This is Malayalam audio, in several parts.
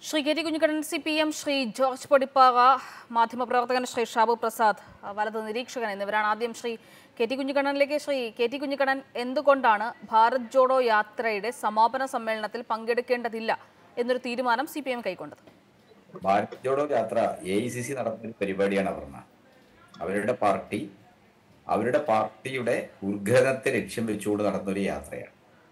Shri K T Kunhikannan C P M Shri George Podippara മാധ്യമപ്രവർത്തകൻ ശ്രീ ഷാബു പ്രസാദ് ആ, വലത് നിരീക്ഷകൻ എന്നിവരാണ് ആദ്യം ശ്രീ കെ ടി കുഞ്ഞിക്കണ്ണനിലേക്ക് ശ്രീ കെ ടി കുഞ്ഞിക്കണ്ണൻ എന്തുകൊണ്ടാണ് ഭാരത് ജോഡോ യാത്രയുടെ സമാപന സമ്മേളനത്തിൽ പങ്കെടുക്കേണ്ടതില്ല എന്നൊരു തീരുമാനം സി പി എം കൈക്കൊണ്ടത് ഭാരത് ജോഡോ യാത്ര എ ഐ സി സി നടത്തുന്ന ഒരു പരിപാടിയാണ് പറഞ്ഞ അവരുടെ പാർട്ടി അവരുടെ പാർട്ടിയുടെ ഉദ്ഘാടനത്തെ ലക്ഷ്യം വെച്ചുകൊണ്ട് നടന്ന ഒരു യാത്രയാണ്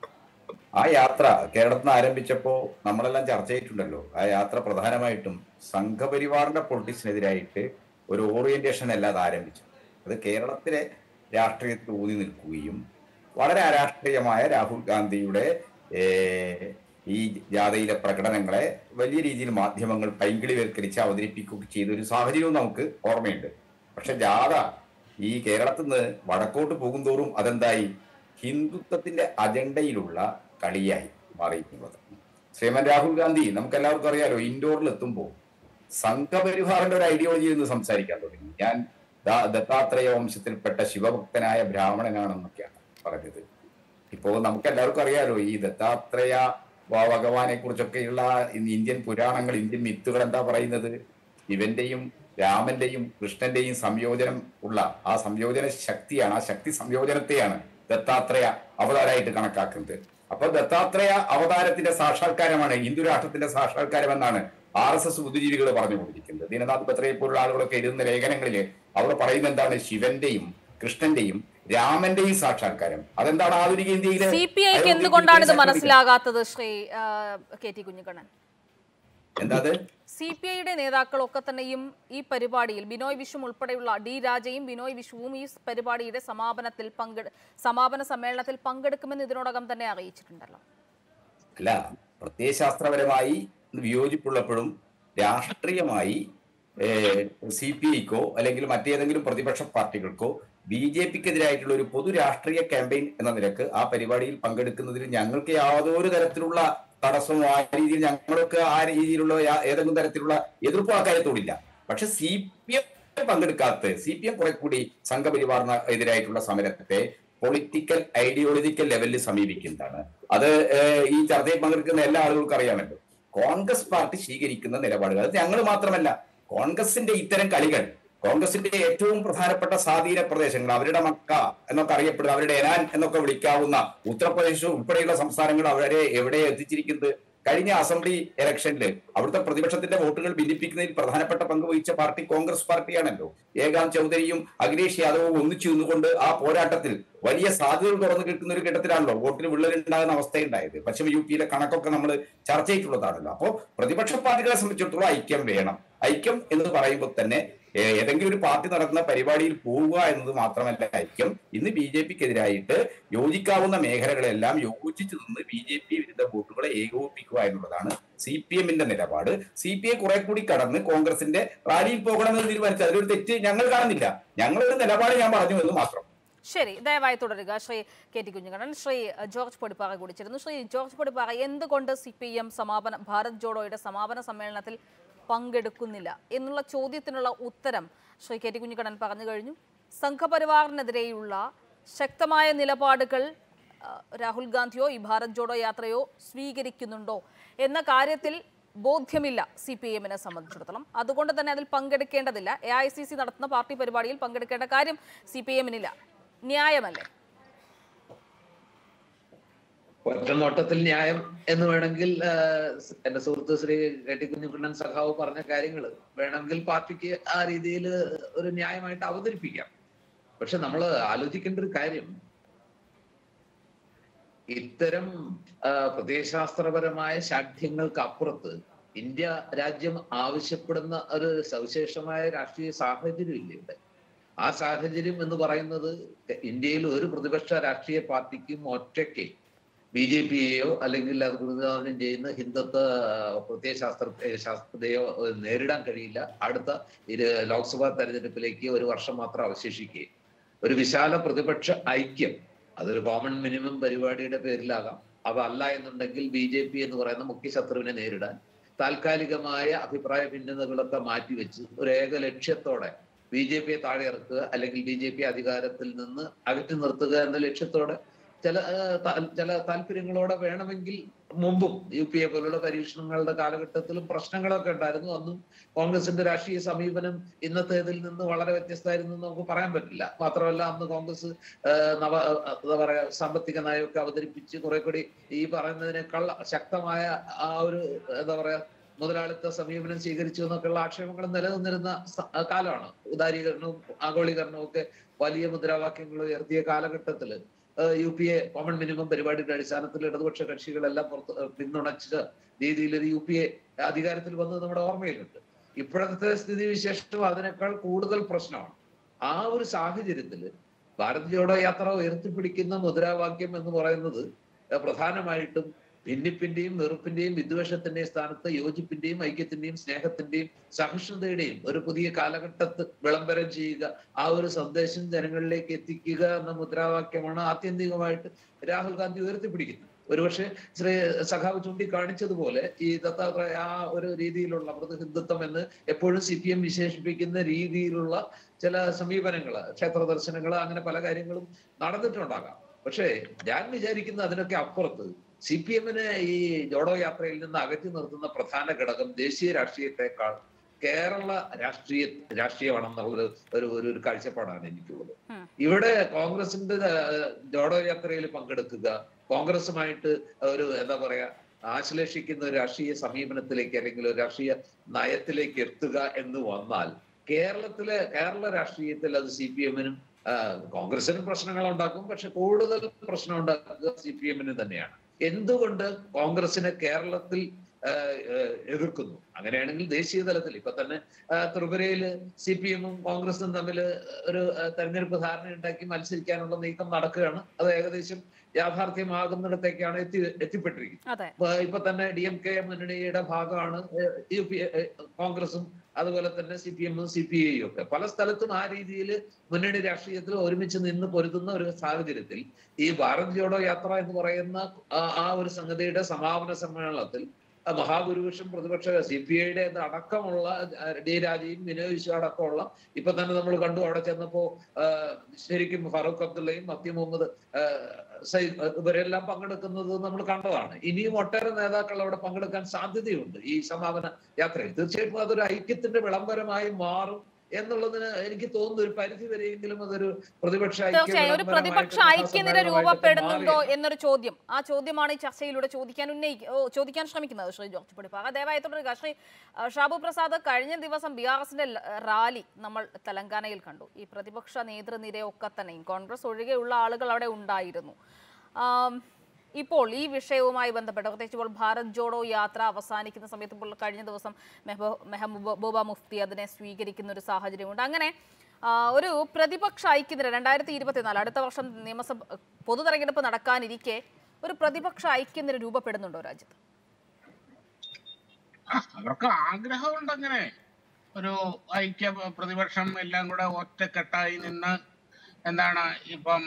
ആ യാത്ര കേരളത്തിൽ നിന്ന് ആരംഭിച്ചപ്പോൾ നമ്മളെല്ലാം ചർച്ച ചെയ്തിട്ടുണ്ടല്ലോ ആ യാത്ര പ്രധാനമായിട്ടും സംഘപരിവാറിന്റെ പൊളിറ്റിക്സിനെതിരായിട്ട് ഒരു ഓറിയന്റേഷൻ അല്ലാതെ ആരംഭിച്ചു അത് കേരളത്തിലെ രാഷ്ട്രീയത്തിൽ ഊന്നി നിൽക്കുകയും വളരെ അരാഷ്ട്രീയമായ രാഹുൽ ഗാന്ധിയുടെ ഏഹ്, ഈ ജാഥയിലെ പ്രകടനങ്ങളെ വലിയ രീതിയിൽ മാധ്യമങ്ങൾ പൈങ്കിളിവൽക്കരിച്ച് അവതരിപ്പിക്കുകയൊക്കെ ചെയ്ത ഒരു സാഹചര്യവും നമുക്ക് ഓർമ്മയുണ്ട് പക്ഷെ ജാഥ ഈ കേരളത്തിൽ നിന്ന് വടക്കോട്ട് പോകുന്തോറും അതെന്തായി ഹിന്ദുത്വത്തിന്റെ അജണ്ടയിലുള്ള കളിയായി മാറിയിട്ടുള്ളത് ശ്രീമൻ രാഹുൽ ഗാന്ധി നമുക്ക് എല്ലാവർക്കും അറിയാലോ ഇൻഡോറിൽ എത്തുമ്പോൾ സംഘപരിവാറിന്റെ ഒരു ഐഡിയോളജിയിൽ നിന്ന് സംസാരിക്കാൻ തുടങ്ങി ഞാൻ ദാ- ദത്താത്രേയ വംശത്തിൽപ്പെട്ട ശിവഭക്തനായ ബ്രാഹ്മണനാണെന്നൊക്കെയാണ് പറഞ്ഞത് ഇപ്പോ നമുക്ക് എല്ലാവർക്കും അറിയാലോ ഈ ദത്താത്രേയ ഭ- ഭഗവാനെ കുറിച്ചൊക്കെയുള്ള ഇന്ന് ഇന്ത്യൻ പുരാണങ്ങൾ ഇന്ത്യൻ മിത്തുകൾ എന്താ പറയുന്നത് ശിവന്റെയും രാമന്റെയും കൃഷ്ണന്റെയും സംയോജനം ഉള്ള ആ സംയോജന ശക്തിയാണ് ആ ശക്തി സംയോജനത്തെയാണ് ദത്താത്രേയ അവതാരമായിട്ട് കണക്കാക്കുന്നത് അപ്പൊ ദത്താത്രേയ അവതാരത്തിന്റെ സാക്ഷാത്കാരമാണ് ഹിന്ദു രാഷ്ട്രത്തിന്റെ സാക്ഷാത്കാരം എന്നാണ് ആർ എസ് എസ് ബുദ്ധിജീവികൾ പറഞ്ഞുകൊണ്ടിരിക്കുന്നത് ദീനനാഥ് ബത്രയെ പോലുള്ള ആളുകളൊക്കെ എഴുതുന്ന ലേഖനങ്ങളിൽ അവർ പറയുന്നത് എന്താണ് ശിവന്റെയും കൃഷ്ണന്റെയും രാമന്റെയും സാക്ഷാത്കാരം അതെന്താണ് ആധുനിക ഇന്ത്യയിലെ സി പി ഐക്ക് അയോധ്യ എന്തുകൊണ്ടാണ് ഇത് വിജയ മനസ്സിലാകാത്തത് ശ്രീ ആ, കെ ടി കുഞ്ഞിക്കണ്ണൻ എന്താ അത് സി പി ഐയുടെ നേതാക്കളൊക്കെ തന്നെയും ഈ പരിപാടിയിൽ ബിനോയ് വിശ്വം ഉൾപ്പെടെയുള്ള ഡി രാജയും ബിനോയ് വിശ്വവും ഈ പരിപാടിയുടെ സമാപനത്തിൽ പങ്കെ സമാപന സമ്മേളനത്തിൽ പങ്കെടുക്കുമെന്ന് ഇതിനോടകം തന്നെ അറിയിച്ചിട്ടുണ്ടല്ലോ അല്ല പ്രത്യയശാസ്ത്രപരമായി വിയോജിപ്പുള്ളപ്പോഴും രാഷ്ട്രീയമായി സി പി ഐക്കോ അല്ലെങ്കിൽ മറ്റേതെങ്കിലും പ്രതിപക്ഷ പാർട്ടികൾക്കോ ബി ജെ പിക്കെതിരായിട്ടുള്ള ഒരു പൊതു രാഷ്ട്രീയ ക്യാമ്പയിൻ എന്ന നിലക്ക് ആ പരിപാടിയിൽ പങ്കെടുക്കുന്നതിൽ ഞങ്ങൾക്ക് യാതൊരു തരത്തിലുള്ള തടസ്സമോ ആ രീതിയിൽ ഞങ്ങളൊക്കെ ആ രീതിയിലുള്ള യാ- ഏതെങ്കിലും തരത്തിലുള്ള എതിർപ്പ് ആ കാര്യത്തോടില്ല പക്ഷെ സി പി എം പങ്കെടുക്കാത്ത സി പി എം കുറെ കൂടി സംഘപരിവാറിന് എതിരായിട്ടുള്ള സമരത്തെ പൊളിറ്റിക്കൽ ഐഡിയോളജിക്കൽ ലെവലിൽ സമീപിക്കുന്നതാണ് അത് ഏഹ്, ഈ ചർച്ചയിൽ പങ്കെടുക്കുന്ന എല്ലാ ആളുകൾക്കും അറിയാമല്ലോ കോൺഗ്രസ് പാർട്ടി സ്വീകരിക്കുന്ന നിലപാടുകൾ അത് ഞങ്ങൾ മാത്രമല്ല കോൺഗ്രസിന്റെ ഇത്തരം കളികൾ കോൺഗ്രസിന്റെ ഏറ്റവും പ്രധാനപ്പെട്ട സ്വാധീന പ്രദേശങ്ങൾ അവരുടെ മക്ക എന്നൊക്കെ അറിയപ്പെടുന്ന അവരുടെ എനാൻ എന്നൊക്കെ വിളിക്കാവുന്ന ഉത്തർപ്രദേശ് ഉൾപ്പെടെയുള്ള സംസ്ഥാനങ്ങൾ അവരെ എവിടെ എത്തിച്ചിരിക്കുന്നത് കഴിഞ്ഞ അസംബ്ലി ഇലക്ഷനിൽ അവിടുത്തെ പ്രതിപക്ഷത്തിന്റെ വോട്ടുകൾ ഭിന്നിപ്പിക്കുന്നതിൽ പ്രധാനപ്പെട്ട പങ്ക് വഹിച്ച പാർട്ടി കോൺഗ്രസ് പാർട്ടിയാണല്ലോ ഏകാം ചൗധരിയും അഖിലേഷ് യാദവും ഒന്നിച്ചു നിന്നുകൊണ്ട് ആ പോരാട്ടത്തിൽ വലിയ സാധ്യതകൾ തുറന്നു കിട്ടുന്ന ഒരു ഘട്ടത്തിലാണല്ലോ വോട്ടിന് വിള്ളലുണ്ടാകുന്ന അവസ്ഥയുണ്ടായത് പശ്ചിമ യു പിയിലെ കണക്കൊക്കെ നമ്മൾ ചർച്ച ചെയ്തിട്ടുള്ളതാണല്ലോ അപ്പോൾ പ്രതിപക്ഷ പാർട്ടികളെ സംബന്ധിച്ചിടത്തോളം ഐക്യം വേണം ഐക്യം എന്ന് പറയുമ്പോൾ തന്നെ ഏ- ഏതെങ്കിലും ഒരു പാർട്ടി നടത്തുന്ന പരിപാടിയിൽ പോവുക എന്നത് മാത്രമല്ല ഐക്യം ഇന്ന് ബി ജെ പിക്കെതിരായിട്ട് യോജിക്കാവുന്ന മേഖലകളെല്ലാം യോജിച്ചു നിന്ന് ബി ജെ പി വിരുദ്ധ വോട്ടുകളെ ഏകോപിപ്പിക്കുക എന്നുള്ളതാണ് സി പി എമ്മിന്റെ നിലപാട് സി പി ഐ കുറെ കൂടി കടന്ന് കോൺഗ്രസിന്റെ റാലിയിൽ പോകണമെന്ന് തീരുമാനിച്ചു അതിലൊരു തെറ്റ് ഞങ്ങൾ കാണുന്നില്ല ഞങ്ങളൊരു നിലപാട് ഞാൻ പറഞ്ഞു എന്ന് മാത്രം ശരി ദയവായി തുടരുക ശ്രീ കെ ടി കുഞ്ഞുകണ്ണൻ ശ്രീ അഹ്, ജോർജ് പൊടിപ്പാറ കൂടി ചേരുന്നു ശ്രീ ജോർജ് പൊടിപ്പാറ എന്തുകൊണ്ട് സി പി എം സമാപന ഭാരത് ജോഡോയുടെ സമാപന സമ്മേളനത്തിൽ പങ്കെടുക്കുന്നില്ല എന്നുള്ള ചോദ്യത്തിനുള്ള ഉത്തരം ശ്രീ കെ ടി കുഞ്ഞുകണ്ണൻ പറഞ്ഞു കഴിഞ്ഞു സംഘപരിവാറിനെതിരെയുള്ള ശക്തമായ നിലപാടുകൾ അഹ്, രാഹുൽ ഗാന്ധിയോ ഈ ഭാരത് ജോഡോ യാത്രയോ സ്വീകരിക്കുന്നുണ്ടോ എന്ന കാര്യത്തിൽ ബോധ്യമില്ല സി പി എമ്മിനെ സംബന്ധിച്ചിടത്തോളം അതുകൊണ്ട് തന്നെ അതിൽ പങ്കെടുക്കേണ്ടതില്ല എ ഐ സി സി നടത്തുന്ന പാർട്ടി പരിപാടിയിൽ പങ്കെടുക്കേണ്ട കാര്യം സി പി എമ്മിനില്ല ന്യായമല്ലേ ഒറ്റ നോട്ടത്തിൽ ന്യായം എന്ന് വേണമെങ്കിൽ ആ, എന്റെ സുഹൃത്ത് ശ്രീ കെ ടി കുഞ്ഞുകുണ്ണൻ സഖാവ് പറഞ്ഞ കാര്യങ്ങൾ വേണമെങ്കിൽ പാർട്ടിക്ക് ആ രീതിയിൽ ഒരു ന്യായമായിട്ട് അവതരിപ്പിക്കാം പക്ഷെ നമ്മൾ ആലോചിക്കേണ്ട ഒരു കാര്യം ഇത്തരം ആ, പ്രത്യയശാസ്ത്രപരമായ ശാഠ്യങ്ങൾക്ക് അപ്പുറത്ത് ഇന്ത്യ രാജ്യം ആവശ്യപ്പെടുന്ന ഒരു സവിശേഷമായ രാഷ്ട്രീയ സാഹചര്യം ഇല്ല ഇവിടെ ആ സാഹചര്യം എന്ന് പറയുന്നത് ഇന്ത്യയിൽ ഒരു പ്രതിപക്ഷ രാഷ്ട്രീയ പാർട്ടിക്കും ഒറ്റയ്ക്ക് ബി ജെ പിയെയോ അല്ലെങ്കിൽ അത് പ്രതിനിധാനം ചെയ്യുന്ന ഹിന്ദുത്വ പ്രത്യയശാസ്ത്ര ശാസ്ത്രത്തെയോ നേരിടാൻ കഴിയില്ല അടുത്ത ഇത് ലോക്സഭാ തെരഞ്ഞെടുപ്പിലേക്ക് ഒരു വർഷം മാത്രം അവശേഷിക്കുകയും ഒരു വിശാല പ്രതിപക്ഷ ഐക്യം അതൊരു കോമൺ മിനിമം പരിപാടിയുടെ പേരിലാകാം അതല്ല എന്നുണ്ടെങ്കിൽ ബി ജെ പി എന്ന് പറയുന്ന മുഖ്യ ശത്രുവിനെ നേരിടാൻ താൽക്കാലികമായ അഭിപ്രായ ഭിന്നതകളൊക്കെ മാറ്റിവെച്ച് ഒരു ഏക ലക്ഷ്യത്തോടെ ബി ജെ പിയെ താഴെ ഇറക്കുക അല്ലെങ്കിൽ ബി ജെ പി അധികാരത്തിൽ നിന്ന് അകറ്റി നിർത്തുക എന്ന ലക്ഷ്യത്തോടെ ചില ആ, താ- ചില താല്പര്യങ്ങളോടെ വേണമെങ്കിൽ മുമ്പും യു പി എ പോലുള്ള പരീക്ഷണങ്ങളുടെ കാലഘട്ടത്തിലും പ്രശ്നങ്ങളൊക്കെ ഉണ്ടായിരുന്നു അന്നും കോൺഗ്രസിന്റെ രാഷ്ട്രീയ സമീപനം ഇന്നത്തേതിൽ നിന്ന് വളരെ വ്യത്യസ്തമായിരുന്നു എന്ന് നമുക്ക് പറയാൻ പറ്റില്ല മാത്രമല്ല അന്ന് കോൺഗ്രസ് ആഹ് നവ ആഹ് എന്താ പറയാ സാമ്പത്തിക നയമൊക്കെ അവതരിപ്പിച്ച് കുറെ കൂടി ഈ പറയുന്നതിനേക്കാൾ ശക്തമായ ആ ഒരു എന്താ പറയാ മുതലാളിത്ത സമീപനം സ്വീകരിച്ചു എന്നൊക്കെയുള്ള ആക്ഷേപങ്ങൾ നിലനിന്നിരുന്ന സ- കാലമാണ് ഉദാരീകരണവും ആഗോളീകരണവും ഒക്കെ വലിയ മുദ്രാവാക്യങ്ങൾ ഉയർത്തിയ കാലഘട്ടത്തില് ഏഹ് U P A common minimum പരിപാടിയുടെ അടിസ്ഥാനത്തിൽ ഇടതുപക്ഷ കക്ഷികളെല്ലാം പുറത്ത് ഏഹ് പിന്തുണച്ച രീതിയിൽ ഒരു യു പി എ അധികാരത്തിൽ വന്നത് നമ്മുടെ ഓർമ്മയിലുണ്ട് ഇപ്പോഴത്തെ സ്ഥിതി വിശേഷം അതിനേക്കാൾ കൂടുതൽ പ്രശ്നമാണ് ആ ഒരു സാഹചര്യത്തില് ഭാരത് ജോഡോ യാത്ര ഉയർത്തിപ്പിടിക്കുന്ന മുദ്രാവാക്യം എന്ന് പറയുന്നത് ഏഹ് പ്രധാനമായിട്ടും ഭിന്നിപ്പിന്റെയും വെറുപ്പിന്റെയും വിദ്വേഷത്തിന്റെയും സ്ഥാനത്ത് യോജിപ്പിന്റെയും ഐക്യത്തിന്റെയും സ്നേഹത്തിന്റെയും സഹിഷ്ണുതയുടെയും ഒരു പുതിയ കാലഘട്ടത്ത് വിളംബരം ചെയ്യുക ആ ഒരു സന്ദേശം ജനങ്ങളിലേക്ക് എത്തിക്കുക എന്ന മുദ്രാവാക്യമാണ് ആത്യന്തികമായിട്ട് രാഹുൽ ഗാന്ധി ഉയർത്തിപ്പിടിക്കുന്നത് ഒരുപക്ഷെ ശ്രീ സഖാവ് ചൂണ്ടിക്കാണിച്ചതുപോലെ ഈ ദത്താത്രേയ ആ ഒരു രീതിയിലുള്ള മൃദ ഹിന്ദുത്വം എന്ന് എപ്പോഴും സി പി എം വിശേഷിപ്പിക്കുന്ന രീതിയിലുള്ള ചില സമീപനങ്ങള് ക്ഷേത്ര ദർശനങ്ങള് അങ്ങനെ പല കാര്യങ്ങളും നടന്നിട്ടുണ്ടാകാം പക്ഷേ ഞാൻ വിചാരിക്കുന്ന അതിനൊക്കെ അപ്പുറത്ത് സി പി എമ്മിനെ ഈ ജോഡോ യാത്രയിൽ നിന്ന് അകറ്റി നിർത്തുന്ന പ്രധാന ഘടകം ദേശീയ രാഷ്ട്രീയത്തെക്കാൾ കേരള രാഷ്ട്രീയ രാഷ്ട്രീയമാണെന്നുള്ളത് ഒരു ഒരു ഒരു കാഴ്ചപ്പാടാണ് എനിക്കുള്ളത് ഉം. ഇവിടെ കോൺഗ്രസിന്റെ ഏഹ്, ജോഡോ യാത്രയിൽ പങ്കെടുക്കുക കോൺഗ്രസുമായിട്ട് ഒരു എന്താ പറയാ ആശ്ലേഷിക്കുന്ന ഒരു രാഷ്ട്രീയ സമീപനത്തിലേക്ക് അല്ലെങ്കിൽ ഒരു രാഷ്ട്രീയ നയത്തിലേക്ക് എത്തുക എന്ന് വന്നാൽ കേരളത്തിലെ കേരള രാഷ്ട്രീയത്തിൽ അത് സി പി എമ്മിനും കോൺഗ്രസിനും പ്രശ്നങ്ങൾ ഉണ്ടാക്കും പക്ഷെ കൂടുതൽ പ്രശ്നം ഉണ്ടാക്കുക സി പി എമ്മിന് തന്നെയാണ് എന്തുകൊണ്ട് കോൺഗ്രസിനെ കേരളത്തിൽ ആഹ് ആഹ് എതിർക്കുന്നു അങ്ങനെയാണെങ്കിൽ ദേശീയ തലത്തിൽ ഇപ്പൊ തന്നെ ആഹ് ത്രിപുരയില് സി പി എമ്മും കോൺഗ്രസും തമ്മിൽ ഒരു ആഹ് തെരഞ്ഞെടുപ്പ് ധാരണ ഉണ്ടാക്കി മത്സരിക്കാനുള്ള നീക്കം നടക്കുകയാണ് അത് ഏകദേശം യാഥാർത്ഥ്യമാകുന്നിടത്തേക്കാണ് എത്തി എത്തിപ്പെട്ടിരിക്കുന്നത് അതെ ഇപ്പൊ ഇപ്പൊ തന്നെ ഡി എം കെ മുന്നണിയുടെ ഭാഗമാണ് ഏഹ്, യു പി ഏഹ്, കോൺഗ്രസും അതുപോലെ തന്നെ സി പി എമ്മും സി പി ഐയും ഒക്കെ പല സ്ഥലത്തും ആ രീതിയിൽ മുന്നണി രാഷ്ട്രീയത്തിൽ ഒരുമിച്ച് നിന്ന് പൊരുതുന്ന ഒരു സാഹചര്യത്തിൽ ഈ ഭാരത് ജോഡോ യാത്ര എന്ന് പറയുന്ന ആ- ആ ഒരു സംഗതിയുടെ സമാപന സമ്മേളനത്തിൽ ആ മഹാഭൂരിപക്ഷം പ്രതിപക്ഷ സി പി ഐയുടെ അടക്കമുള്ള ആ, ഡി രാജയും വിനോദ് വിശ്വ അടക്കമുള്ള ഇപ്പൊ തന്നെ നമ്മൾ കണ്ടു അവിടെ ചെന്നപ്പോ ആ, ശരിക്കും ഫറൂഖ് അബ്ദുള്ളയും മത്തി മുഹമ്മദ് ആ, സയ്യിദ് ഇവരെല്ലാം പങ്കെടുക്കുന്നത് നമ്മൾ കണ്ടതാണ് ഇനിയും ഒട്ടേറെ നേതാക്കൾ അവിടെ പങ്കെടുക്കാൻ സാധ്യതയുണ്ട് ഈ സമാപന യാത്രയിൽ തീർച്ചയായിട്ടും അതൊരു ഐക്യത്തിന്റെ വിളംബരമായി മാറും എന്നുള്ളതിന് എനിക്ക് തോന്നുന്നു ഒരു പരിധി വരെയെങ്കിലും അതൊരു പ്രതിപക്ഷ ഐക്യ തീർച്ചയായും ഒരു പ്രതിപക്ഷ വിളംബരമായിട്ട് ഐക്യനിര മഹാസമ്മേളനമായിട്ടൊക്കെ രൂപപ്പെടുന്നുണ്ടോ മാറിയത്. എന്നൊരു ചോദ്യം ആ ചോദ്യമാണ് ഈ ചർച്ചയിലൂടെ ചോദിക്കാൻ ഉന്നയിക്ക ഓ, ചോദിക്കാൻ ശ്രമിക്കുന്നത് ശ്രീ ജോർജ് പൊടിപ്പാറ ദയവായി തുടരുക ശ്രീ ആ, ഷാബു പ്രസാദ് കഴിഞ്ഞ ദിവസം ബി ആർ എസിന്റെ റാലി നമ്മൾ തെലങ്കാനയിൽ കണ്ടു ഈ പ്രതിപക്ഷ നേതൃനിരയൊക്കെ തന്നെയും കോൺഗ്രസ് ഒഴികെയുള്ള ആളുകൾ അവിടെ ഉണ്ടായിരുന്നു ആം, ഇപ്പോൾ ഈ വിഷയവുമായി ബന്ധപ്പെട്ട് പ്രത്യേകിച്ച് ഇപ്പോൾ ഭാരത് ജോഡോ യാത്ര അവസാനിക്കുന്ന സമയത്ത് ഇപ്പോൾ കഴിഞ്ഞ ദിവസം മെഹബൂ- മെഹബൂബ മുഫ്തി അതിനെ സ്വീകരിക്കുന്ന ഒരു സാഹചര്യമുണ്ട് അങ്ങനെ ആ, ഒരു പ്രതിപക്ഷ ഐക്യനിര രണ്ടായിരത്തി ഇരുപത്തിനാല് അടുത്ത വർഷം നിയമസഭ പൊതു തെരഞ്ഞെടുപ്പ് നടക്കാനിരിക്കെ ഒരു പ്രതിപക്ഷ ഐക്യനിര രൂപപ്പെടുന്നുണ്ടോ രാജ്യത്ത് ആ, അവർക്ക് ആഗ്രഹമുണ്ട് അങ്ങനെ ഒരു ഐക്യ പ്രതിപക്ഷം എല്ലാം കൂടെ ഒറ്റക്കെട്ടായി നിന്ന് എന്താണ് ഇപ്പം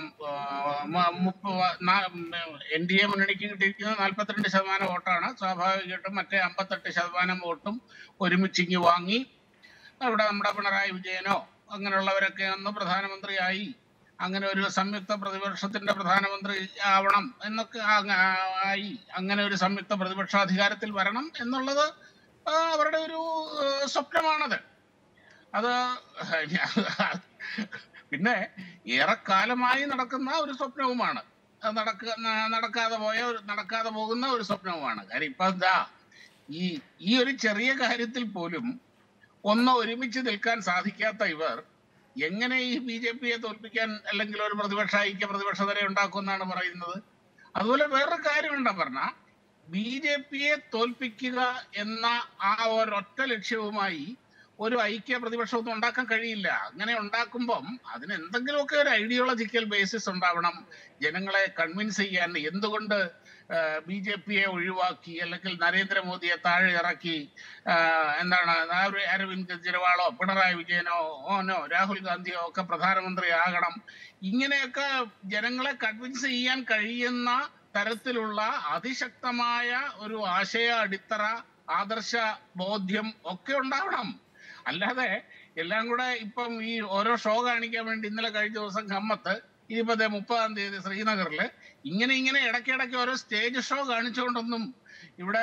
എൻ ഡി എ മുന്നണിക്ക് കിട്ടിയിരിക്കുന്നത് നാൽപ്പത്തിരണ്ട് ശതമാനം വോട്ടാണ് സ്വാഭാവികമായിട്ടും മറ്റേ അമ്പത്തെട്ട് ശതമാനം വോട്ടും ഒരുമിച്ചിങ്ങ് വാങ്ങി അവിടെ നമ്മുടെ പിണറായി വിജയനോ അങ്ങനെയുള്ളവരൊക്കെ ഒന്ന് പ്രധാനമന്ത്രിയായി അങ്ങനെ ഒരു സംയുക്ത പ്രതിപക്ഷത്തിന്റെ പ്രധാനമന്ത്രി ആവണം എന്നൊക്കെ ആ- ആയി അങ്ങനെ ഒരു സംയുക്ത പ്രതിപക്ഷാധികാരത്തിൽ വരണം എന്നുള്ളത് ആ, അവരുടെ ഒരു ആ, സ്വപ്നമാണത് അത് പിന്നെ ഏറെക്കാലമായി നടക്കുന്ന ഒരു സ്വപ്നവുമാണ് അത് നടക്ക ന- നടക്കാതെ പോയ ഒരു നടക്കാതെ പോകുന്ന ഒരു സ്വപ്നവുമാണ് കാര്യം ഇപ്പൊ എന്താ ഈ ഈ ഒരു ചെറിയ കാര്യത്തിൽ പോലും ഒന്ന് ഒരുമിച്ച് നിൽക്കാൻ സാധിക്കാത്ത ഇവർ എങ്ങനെ ഈ ബി ജെ പിയെ തോൽപ്പിക്കാൻ അല്ലെങ്കിൽ ഒരു പ്രതിപക്ഷ ഐക്യ പ്രതിപക്ഷ നിര ഉണ്ടാക്കുമെന്നാണ് പറയുന്നത് അതുപോലെ വേറൊരു കാര്യം എന്താ പറഞ്ഞ ബി ജെ പിയെ തോൽപ്പിക്കുക എന്ന ആ ഒരൊറ്റ ലക്ഷ്യവുമായി ഒരു ഐക്യ പ്രതിപക്ഷമൊന്നും ഉണ്ടാക്കാൻ കഴിയില്ല അങ്ങനെ ഉണ്ടാക്കുമ്പം അതിന് എന്തെങ്കിലുമൊക്കെ ഒരു ഐഡിയോളജിക്കൽ ബേസിസ് ഉണ്ടാവണം ജനങ്ങളെ കൺവിൻസ് ചെയ്യാൻ എന്തുകൊണ്ട് ബി ജെ പിയെ ഒഴിവാക്കി അല്ലെങ്കിൽ നരേന്ദ്രമോദിയെ താഴെ ഇറക്കി ആ, എന്താണ് അര- അരവിന്ദ് കെജ്രിവാളോ പിണറായി വിജയനോ ഓനോ രാഹുൽ ഗാന്ധിയോ ഒക്കെ പ്രധാനമന്ത്രി ആകണം ഇങ്ങനെയൊക്കെ ജനങ്ങളെ കൺവിൻസ് ചെയ്യാൻ കഴിയുന്ന തരത്തിലുള്ള അതിശക്തമായ ഒരു ആശയ അടിത്തറ ആദർശ ബോധ്യം ഒക്കെ ഉണ്ടാവണം അല്ലാതെ എല്ലാം കൂടെ ഇപ്പം ഈ ഓരോ ഷോ കാണിക്കാൻ വേണ്ടി ഇന്നലെ കഴിഞ്ഞ ദിവസം കമ്മത്ത് ഇനിയിപ്പോ ദേ മുപ്പതാം തീയതി ശ്രീനഗറിൽ ഇങ്ങനെ ഇങ്ങനെ ഇടയ്ക്കിടയ്ക്ക് ഓരോ സ്റ്റേജ് ഷോ കാണിച്ചുകൊണ്ടൊന്നും ഇവിടെ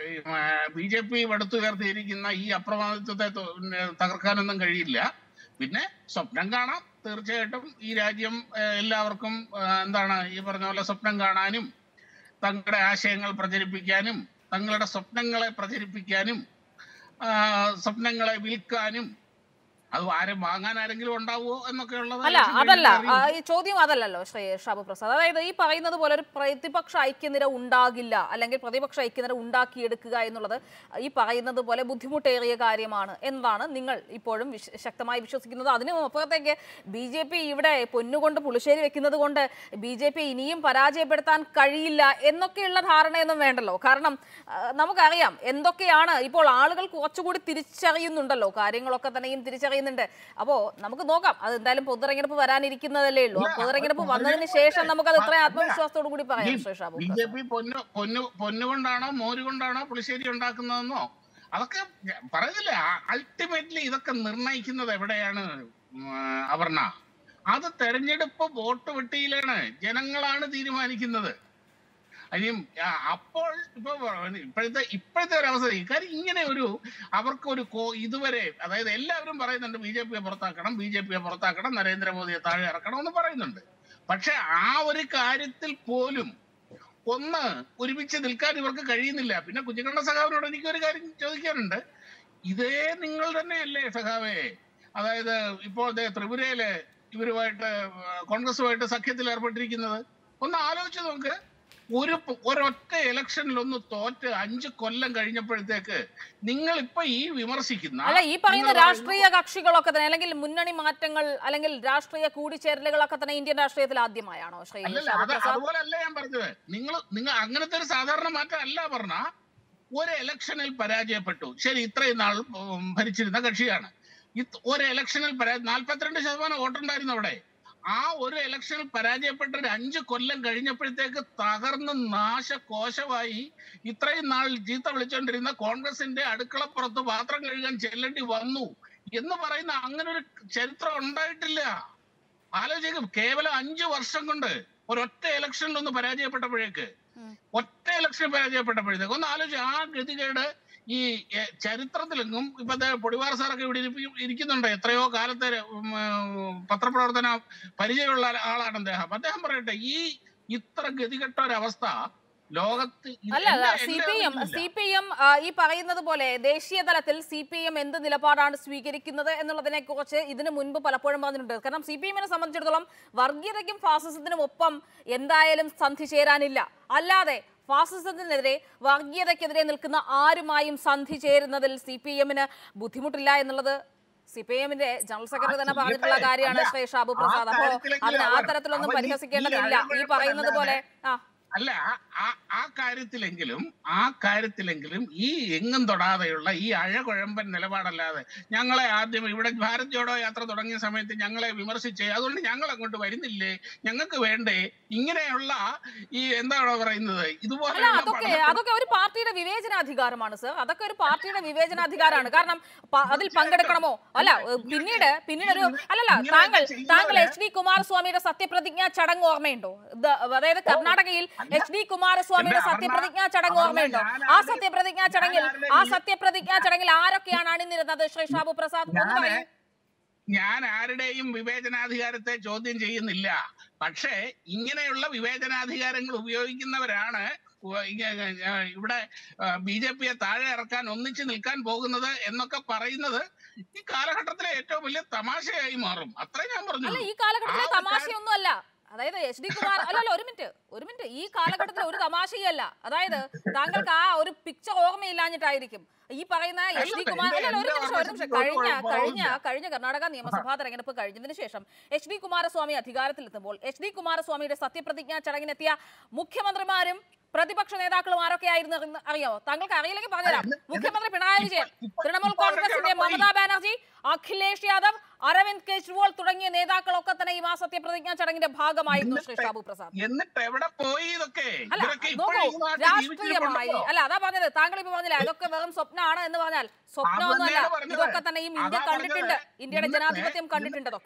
ബി ജെ പി എടുത്തുയർത്തിയിരിക്കുന്ന ഈ അപ്രമാദിത്വത്തെ ത- പിന്നെ തകർക്കാനൊന്നും കഴിയില്ല പിന്നെ സ്വപ്നം കാണാം തീർച്ചയായിട്ടും ഈ രാജ്യം ഏഹ്, എല്ലാവർക്കും ഏഹ്, എന്താണ് ഈ പറഞ്ഞ പോലെ സ്വപ്നം കാണാനും തങ്ങളുടെ ആശയങ്ങൾ പ്രചരിപ്പിക്കാനും തങ്ങളുടെ സ്വപ്നങ്ങളെ പ്രചരിപ്പിക്കാനും ആ, സ്വപ്നങ്ങളെ വിൽക്കാനും അത് ആരും വാങ്ങാൻ ആരെങ്കിലും ഉണ്ടാവുമോ എന്നൊക്കെ ഉള്ളത് അല്ല election അതല്ല കഴിഞ്ഞിട്ടേ ആ, അറിയൂ. ഈ ചോദ്യം അതല്ലല്ലോ ശ്രീ ഷാബു പ്രസാദ് അതായത് ഈ പറയുന്നത് പോലെ ഒരു പ്രതിപക്ഷ ഐക്യനിര ഉണ്ടാകില്ല അല്ലെങ്കിൽ പ്രതിപക്ഷ ഐക്യനിര ഉണ്ടാക്കിയെടുക്കുക എന്നുള്ളത് ഈ പറയുന്നത് പോലെ ബുദ്ധിമുട്ടേറിയ കാര്യമാണ് എന്നതാണ് നിങ്ങൾ ഇപ്പോഴും വിശ- ശക്തമായി വിശ്വസിക്കുന്നത് അതിനും അപ്പുറത്തേക്ക് ബി ജെ പി ഇവിടെ പൊന്നുകൊണ്ട് പുളിശ്ശേരി വെക്കുന്നത് കൊണ്ട് ബി ജെ പി ഇനിയും പരാജയപ്പെടുത്താൻ കഴിയില്ല എന്നൊക്കെയുള്ള ധാരണയൊന്നും വേണ്ടല്ലോ കാരണം ആ, നമുക്കറിയാം എന്തൊക്കെയാണ് ഇപ്പോൾ ആളുകൾ കുറച്ചുകൂടി തിരിച്ചറിയുന്നുണ്ടല്ലോ കാര്യങ്ങളൊക്കെ തന്നെയും തിരിച്ചറിയുന്നുണ്ട് അപ്പോൾ നമുക്ക് നോക്കാം അത് എന്തായാലും പൊതുതെരഞ്ഞെടുപ്പ് വരാനിരിക്കുന്നതല്ലേ ഉള്ളൂ ആ പൊതുതെരഞ്ഞെടുപ്പ് വന്നതിന് ശേഷം നമുക്കത് ഇത്രയും ആത്മവിശ്വാസത്തോടു കൂടി പറയാം Shri Shabu B J P പൊന്നു പൊന്നു പൊന്നുകൊണ്ടാണോ മോര് കൊണ്ടാണോ പുളിശ്ശേരി ഉണ്ടാക്കുന്നതെന്നോ അതൊക്കെ ഞാൻ പറയുന്നില്ല അൾട്ടിമേറ്റ്ലി ഇതൊക്കെ നിർണയിക്കുന്നത് എവിടെയാണ് ഉം, അപർണ അത് തെരഞ്ഞെടുപ്പ് വോട്ട് വെട്ടിയിലാണ് ജനങ്ങളാണ് തീരുമാനിക്കുന്നത് ഇനിയും ആ, അപ്പോൾ ഇപ്പൊ ഇപ്പോഴത്തെ ഇപ്പോഴത്തെ ഒരു അവസ്ഥ കാര്യം ഇങ്ങനെ ഒരു അവർക്ക് ഒരു കോ ഇതുവരെ അതായത് എല്ലാവരും പറയുന്നുണ്ട് ബി ജെ പിയെ പുറത്താക്കണം ബി ജെ പിയെ പുറത്താക്കണം നരേന്ദ്രമോദിയെ താഴെ ഇറക്കണം എന്ന് പറയുന്നുണ്ട് പക്ഷെ ആ ഒരു കാര്യത്തിൽ പോലും ഒന്ന് ഒരുമിച്ച് നിൽക്കാൻ ഇവർക്ക് കഴിയുന്നില്ല പിന്നെ കുഞ്ഞിക്കണ്ണ സഖാവിനോട് എനിക്കൊരു കാര്യം ചോദിക്കാനുണ്ട് ഇതേ നിങ്ങൾ തന്നെയല്ലേ സഖാവേ അതായത് ഇപ്പോൾ ദേ ത്രിപുരയില് ഇവരുമായിട്ട് ആ, കോൺഗ്രസുമായിട്ട് സഖ്യത്തിൽ ഏർപ്പെട്ടിരിക്കുന്നത് ഒന്ന് ആലോചിച്ച് നോക്ക് ഒരു പ- ഒരൊറ്റ ഇലക്ഷനിൽ ഒന്ന് തോറ്റ് അഞ്ച് കൊല്ലം കഴിഞ്ഞപ്പോഴത്തേക്ക് നിങ്ങൾ ഇപ്പൊ ഈ വിമർശിക്കുന്ന അല്ല ഈ പറയുന്ന നിങ്ങൾ രാഷ്ട്രീയ കക്ഷികളൊക്കെ തന്നെ അല്ലെങ്കിൽ മുന്നണി മാറ്റങ്ങൾ അല്ലെങ്കിൽ രാഷ്ട്രീയ കൂടിച്ചേരലുകളൊക്കെ തന്നെ ഇന്ത്യൻ രാഷ്ട്രീയത്തിൽ ആദ്യമായാണോ ശ്രീ അല്ലല്ല ഷാബു അത് പ്രസാദ് അതുപോലെ അല്ല ഞാൻ പറഞ്ഞത് നിങ്ങൾ നിങ്ങൾ അങ്ങനത്തെ ഒരു സാധാരണ മാറ്റം അല്ല പറഞ്ഞ ഒരു ഇലക്ഷനിൽ പരാജയപ്പെട്ടു ശരി ഇത്രയും നാൾ ഉം, ഭരിച്ചിരുന്ന കക്ഷിയാണ് ഇത് ഒരു ഇലക്ഷനിൽ പരാ നാൽപ്പത്തിരണ്ട് ശതമാനം വോട്ടുണ്ടായിരുന്നു അവിടെ ആ ഒരു ഇലക്ഷനിൽ പരാജയപ്പെട്ട ഒരു അഞ്ച് കൊല്ലം കഴിഞ്ഞപ്പോഴത്തേക്ക് തകർന്ന് നാശകോശമായി ഇത്രയും നാൾ ചീത്ത വിളിച്ചോണ്ടിരുന്ന കോൺഗ്രസിന്റെ അടുക്കളപ്പുറത്ത് പാത്രം കഴുകാൻ ചെല്ലേണ്ടി വന്നു എന്ന് പറയുന്ന അങ്ങനെ ഒരു ചരിത്രം ഉണ്ടായിട്ടില്ല ആലോചിക്കും കേവലം അഞ്ചു വർഷം കൊണ്ട് ഒരൊറ്റ ഇലക്ഷനിൽ ഒന്ന് പരാജയപ്പെട്ടപ്പോഴേക്ക് ഉം. ഒറ്റ ഇലക്ഷൻ പരാജയപ്പെട്ടപ്പോഴത്തേക്ക് ഒന്ന് ആലോചിച്ച് ആ ഗതികേട് ഈ എ, ചരിത്രത്തിലെങ്ങും ഇപ്പൊ ദേ പൊടിവാർ സാറൊക്കെ ഇവിടെ ഇരിപ്പി- ഇരിക്കുന്നുണ്ട് എത്രയോ കാലത്തെ ഉം, ഉം, പത്രപ്രവർത്തന പരിചയമുള്ള ആളാണ് അദ്ദേഹം അദ്ദേഹം പറയട്ടെ ഈ ഇത്ര ഗതികെട്ട ഒരവസ്ഥ ലോകത്ത് ഇത് അല്ല അല്ല എന്റെ- സി എന്റെ പി എം അറിവിലില്ല. സി പി എം ഈ പറയുന്നത് പോലെ ദേശീയ തലത്തിൽ സി പി എം എന്ത് നിലപാടാണ് സ്വീകരിക്കുന്നത് എന്നുള്ളതിനെ കുറിച്ച് ഇതിനു മുൻപ് പലപ്പോഴും പറഞ്ഞിട്ടുണ്ട് കാരണം സി പി എമ്മിനെ സംബന്ധിച്ചിടത്തോളം വർഗീയതയ്ക്കും ഫാസിസത്തിനും ഒപ്പം എന്തായാലും സന്ധി ചേരാനില്ല അല്ലാതെ ഫാസിസത്തിനെതിരെ വർഗീയതയ്ക്കെതിരെ നിൽക്കുന്ന ആരുമായും സന്ധി ചേരുന്നതിൽ സി പി എമ്മിന് ബുദ്ധിമുട്ടില്ല എന്നുള്ളത് സി പി എമ്മിന്റെ ജനറൽ സെക്രട്ടറി തന്നെ ആ, പറഞ്ഞിട്ടുള്ള ചെയ്യട്ടെ. കാര്യമാണ് അല്ല, ശ്രീ ഷാബു ആ പ്രസാദ് അപ്പോ കാര്യത്തിലെങ്കിലും അതിന് ആ അവർ- തരത്തിലൊന്നും അവർ ഈ- ഈ പരിഹസിക്കേണ്ടതില്ല ഈ അഴകുഴപ്പമല്ലാതെ പറയുന്നത് പോലെ ആ അല്ല ആ ആ കാര്യത്തിലെങ്കിലും ആ കാര്യത്തിലെങ്കിലും ഈ എങ്ങും തൊടാതെയുള്ള ഈ അഴകുഴമ്പൻ നിലപാടല്ലാതെ ഞങ്ങളെ ആദ്യം ഇവിടെ ഭാരത് ജോഡോ യാത്ര തുടങ്ങിയ സമയത്ത് ഞങ്ങളെ വിമർശിച്ചേ അതുകൊണ്ട് ഞങ്ങൾ അങ്ങോട്ട് വരുന്നില്ലേ ഞങ്ങൾക്ക് വേണ്ടേ ഇങ്ങനെയുള്ള ഈ എന്താണോ പറയുന്നത് അല്ല ഇതുപോലെ അതൊക്കെ അതൊക്കെ ഒരു പാർട്ടിയുടെ വിവേചനാധികാരമാണ് സർ അതൊക്കെ ഒരു പാർട്ടിയുടെ വിവേചനാധികാരമാണ് കാരണം പ- അതിൽ പങ്കെടുക്കണമോ അല്ല ഏഹ്, പിന്നീട് പിന്നീട് ഒരു അല്ലല്ല ഇങ്ങനെ താങ്കൾ ചെയ്യുന്നവര് താങ്കൾ എച്ച് ഡി കുമാരസ്വാമിയുടെ സത്യപ്രതിജ്ഞാ ചടങ്ങ് ഓർമ്മയുണ്ടോ ഇത് അതായത് കർണാടകയിൽ എച്ച് ഡി കുമാരസ്വാമിയുടെ എന്താ, സത്യപ്രതിജ്ഞാ ചടങ്ങ് അപർണ, ഓർമ്മയുണ്ടോ ഞാൻ ആ ആരുടെ- സത്യപ്രതിജ്ഞാ ചടങ്ങിൽ ഞാൻ ആരുടെ ആ ഈ- സത്യപ്രതിജ്ഞാ ചടങ്ങിൽ ആരൊക്കെയാണ് അണിനിരുന്നത് ശ്രീ ഷാബു പ്രസാദ് ഒന്ന് ഞാന് പറയൂ ഞാൻ ആരുടെയും വിവേചനാധികാരത്തെ ചോദ്യം ചെയ്യുന്നില്ല പക്ഷേ ഇങ്ങനെയുള്ള വിവേചനാധികാരങ്ങൾ ഉപയോഗിക്കുന്നവരാണ് ഉവ്വ് ഇങ്ങ- ഇങ്ങ- ഇവിടെ ബി ജെ പിയെ താഴെ ഇറക്കാൻ ഒന്നിച്ചു നിൽക്കാൻ പോകുന്നത് എന്നൊക്കെ പറയുന്നത് ഈ കാലഘട്ടത്തിലെ ഏറ്റവും വലിയ തമാശയായി മാറും അത്രേ ഞാൻ പറഞ്ഞു അല്ല ഈ കാലഘട്ടത്തിലെ ആ ഒരു തമാശയൊന്നും അല്ല അതായത് എച്ച് ഡി കുമാർ അല്ലല്ല ഒരു മിനിറ്റ് ഒരു മിനിറ്റ് ഈ കാലഘട്ടത്തിൽ ഒരു തമാശയല്ല അതായത് താങ്കൾക്ക് ആ ഒരു പിക്ചർ ഓർമ്മയില്ലാഞ്ഞിട്ടായിരിക്കും ഈ പറയുന്ന എച്ച് ഡി അല്ല, കുമാർ എന്റെ- അല്ലല്ല ഒരു എന്റെ നിമിഷം ഒരു നിമിഷം ഓർമ്മശക്തിക്ക് ഒരു കഴിഞ്ഞ കുഴപ്പവും കഴിഞ്ഞ ഇല്ല. കഴിഞ്ഞ കർണാടക നിയമസഭാ തെരഞ്ഞെടുപ്പ് കഴിഞ്ഞതിന് ശേഷം എച്ച് ഡി കുമാരസ്വാമി അധികാരത്തിലെത്തുമ്പോൾ എച്ച് ഡി കുമാരസ്വാമിയുടെ സത്യപ്രതിജ്ഞാ ചടങ്ങിനെത്തിയ മുഖ്യമന്ത്രിമാരും പ്രതിപക്ഷ നേതാക്കളും ആരൊക്കെയായിരുന്നു എന്ന് അറിയാമോ താങ്കൾക്ക് അറിയില്ലെങ്കിൽ പറഞ്ഞുതരാം മുഖ്യമന്ത്രി പിണറായി വിജയൻ ഇപ്പൊ- തൃണമൂൽ ഇപ്പൊ അവരൊക്കെ കോൺഗ്രസിന്റെ എവിടെ പോയി? മമതാ ബാനർജി അഖിലേഷ് യാദവ് അരവിന്ദ് കെജ്രിവാൾ തുടങ്ങിയ നേതാക്കളൊക്കെ തന്നെ ഈ ആ സത്യപ്രതിജ്ഞാ ചടങ്ങിന്റെ ഭാഗമായിരുന്നു ശ്രീ ഷാബു പ്രസാദ് എന്നിട്ട് എവിടെ പോയി ഇതൊക്കെ അല്ല ഇവരൊക്കെ നോക്കൂ ഇപ്പോഴും ഈ നാട്ടിൽ രാഷ്ട്രീയമായി ജീവിച്ചിരിപ്പുണ്ടല്ലോ. അല്ല അതാ പറഞ്ഞത് താങ്കൾ ഇപ്പൊ പറഞ്ഞില്ല അതൊക്കെ വെറും സ്വപ്നമാണ് എന്ന് പറഞ്ഞാൽ സ്വപ്നമൊന്നുമല്ല തന്നെയാണ് പറഞ്ഞത്. ഇതൊക്കെ തന്നെ ഈ ഇന്ത്യ അതാ കണ്ടിട്ടുണ്ട് പറഞ്ഞത്. ഇന്ത്യയുടെ ഇന്നത്തെ- ജനാധിപത്യം കണ്ടിട്ടുണ്ട് അതൊക്കെ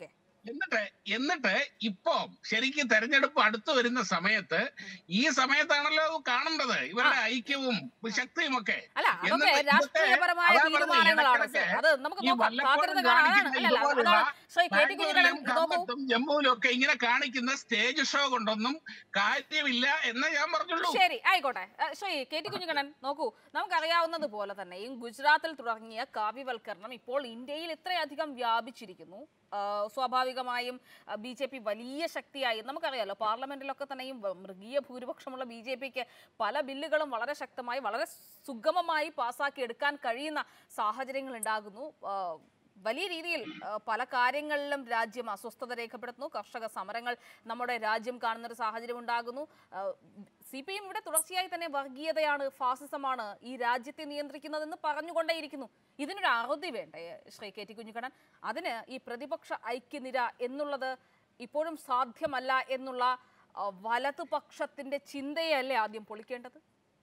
എന്നിട്ട് എന്നിട്ട് ഇപ്പോ ശരിക്കും തെരഞ്ഞെടുപ്പ് അടുത്തു വരുന്ന സമയത്ത് ഈ സമയത്താണല്ലോ കാണേണ്ടത് ഇവരുടെ ഐക്യവും ശക്തിയും ഒക്കെ അല്ല അതൊക്കെ എന്നിട്ട് രാഷ്ട്രീയപരമായ അതാ പറഞ്ഞത് തീരുമാനങ്ങളാണ് ഇടയ്ക്കിടയ്ക്ക് സർ. അത് നമുക്ക് ഈ നോക്കാം വല്ലപ്പോഴും കാത്തിരുന്ന് കാണാം അതാണ് കാണിക്കുന്ന അല്ല അല്ല, ഇതുപോലുള്ള അതാണ് ശ്രീ കെ ടി കുഞ്ഞിക്കണ്ണൻ ബാംഗ്ലൂരിലും നോക്കൂ കമ്പത്തും ജമ്മുവിലും ഒക്കെ ഇങ്ങനെ കാണിക്കുന്ന സ്റ്റേജ് ഷോ കൊണ്ടൊന്നും കാര്യമില്ല എന്ന് ഞാൻ പറഞ്ഞുള്ളൂ ശരി ആയിക്കോട്ടെ അഹ് ശ്രീ കെ ടി കുഞ്ഞിക്കണ്ണൻ നോക്കൂ നമുക്കറിയാവുന്നത് പോലെ തന്നെ ഈ ഗുജറാത്തിൽ തുടങ്ങിയ കാവ്യവൽക്കരണം ഇപ്പോൾ ഇന്ത്യയിൽ ഇത്രയധികം വ്യാപിച്ചിരിക്കുന്നു ആഹ് സ്വാഭാവികമായും ബി ജെ പി വലിയ ശക്തിയായി നമുക്കറിയാലോ പാർലമെന്റിലൊക്കെ തന്നെയും വ- മൃഗീയ ഭൂരിപക്ഷമുള്ള ബി ജെ പിക്ക് പല ബില്ലുകളും വളരെ ശക്തമായി വളരെ സുഗമമായി പാസ്സാക്കി എടുക്കാൻ കഴിയുന്ന സാഹചര്യങ്ങൾ ഉണ്ടാകുന്നു ആഹ് വലിയ രീതിയിൽ ആ, പല കാര്യങ്ങളിലും രാജ്യം അസ്വസ്ഥത രേഖപ്പെടുത്തുന്നു കർഷക സമരങ്ങൾ നമ്മുടെ രാജ്യം കാണുന്ന ഒരു സാഹചര്യം ഉണ്ടാകുന്നു സി പി എം ഇവിടെ തുടർച്ചയായി തന്നെ വർഗീയതയാണ് ഫാസിസമാണ് ഈ രാജ്യത്തെ നിയന്ത്രിക്കുന്നതെന്ന് പറഞ്ഞുകൊണ്ടേയിരിക്കുന്നു ഇതിനൊരു അറുതി വേണ്ടേ ശ്രീ കെ ടി കുഞ്ഞിക്കണ്ണൻ അതിന് ഈ പ്രതിപക്ഷ ഐക്യനിര എന്നുള്ളത് ഇപ്പോഴും സാധ്യമല്ല എന്നുള്ള ആ, വലതുപക്ഷത്തിന്റെ ചിന്തയല്ലേ ആദ്യം പൊളിക്കേണ്ടത്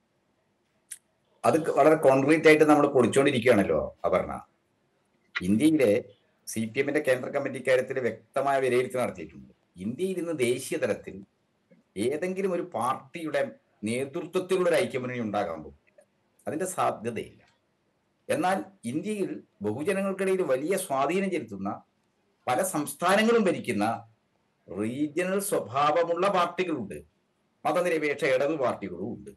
അത് വളരെ കോൺക്രീറ്റ് ആയിട്ട് നമ്മൾ പൊളിച്ചുകൊണ്ടിരിക്കുകയാണല്ലോ അപർണ ഇന്ത്യയിലെ സി പി എമ്മിന്റെ കേന്ദ്ര കമ്മിറ്റി കാര്യത്തിൽ വ്യക്തമായ വിലയിരുത്തൽ നടത്തിയിട്ടുണ്ട് ഇന്ത്യയിൽ ഇന്ന് ദേശീയ തലത്തിൽ ഏതെങ്കിലും ഒരു പാർട്ടിയുടെ നേതൃത്വത്തിലുള്ള ഒരു ഐക്യമുന്നണി ഉണ്ടാകാൻ പോകുന്നില്ല അതിന്റെ സാധ്യതയില്ല എന്നാൽ ഇന്ത്യയിൽ ബഹുജനങ്ങൾക്കിടയിൽ വലിയ സ്വാധീനം ചെലുത്തുന്ന പല സംസ്ഥാനങ്ങളും ഭരിക്കുന്ന റീജിയണൽ സ്വഭാവമുള്ള പാർട്ടികളുണ്ട് മതനിരപേക്ഷ ഇടതു പാർട്ടികളും ഉണ്ട്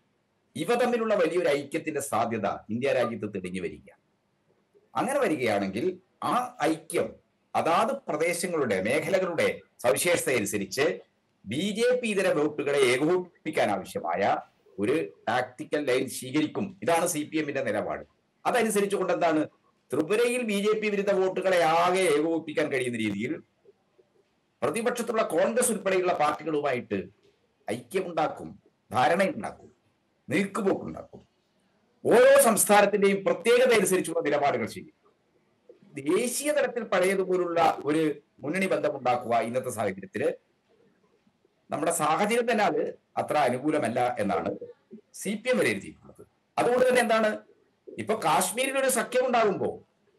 ഇവ തമ്മിലുള്ള വലിയൊരു ഐക്യത്തിന്റെ സാധ്യത ഇന്ത്യ രാജ്യത്ത് തെളിഞ്ഞു വരിക അങ്ങനെ വരികയാണെങ്കിൽ ആ ഐക്യം അതാത് പ്രദേശങ്ങളുടെ മേഖലകളുടെ സവിശേഷത അനുസരിച്ച് ബി ജെ പി ഇതര വോട്ടുകളെ ഏകോപിപ്പിക്കാൻ ആവശ്യമായ ഒരു ടാക്ടിക്കൽ ലൈൻ സ്വീകരിക്കും ഇതാണ് സി പി എമ്മിന്റെ നിലപാട് അതനുസരിച്ചുകൊണ്ട് എന്താണ് ത്രിപുരയിൽ ബി ജെ പി വിരുദ്ധ വോട്ടുകളെ ആകെ ഏകോപിപ്പിക്കാൻ കഴിയുന്ന രീതിയിൽ പ്രതിപക്ഷത്തുള്ള കോൺഗ്രസ് ഉൾപ്പെടെയുള്ള പാർട്ടികളുമായിട്ട് ഐക്യമുണ്ടാക്കും ധാരണയുണ്ടാക്കും നീക്കുപോക്കുണ്ടാക്കും ഓരോ സംസ്ഥാനത്തിന്റെയും പ്രത്യേകത അനുസരിച്ചുള്ള നിലപാടുകൾ സ്വീകരിക്കും ദേശീയ തലത്തിൽ പഴയതുപോലുള്ള ഒരു മുന്നണി ബന്ധം ഉണ്ടാക്കുക ഇന്നത്തെ സാഹചര്യത്തില് നമ്മുടെ സാഹചര്യം തന്നെ അത് അത്ര അനുകൂലമല്ല എന്നാണ് സി പി എം വിലയിരുത്തിയിട്ടുള്ളത് അതുകൊണ്ട് തന്നെ എന്താണ് ഇപ്പൊ കാശ്മീരിൽ ഒരു സഖ്യം ഉണ്ടാകുമ്പോൾ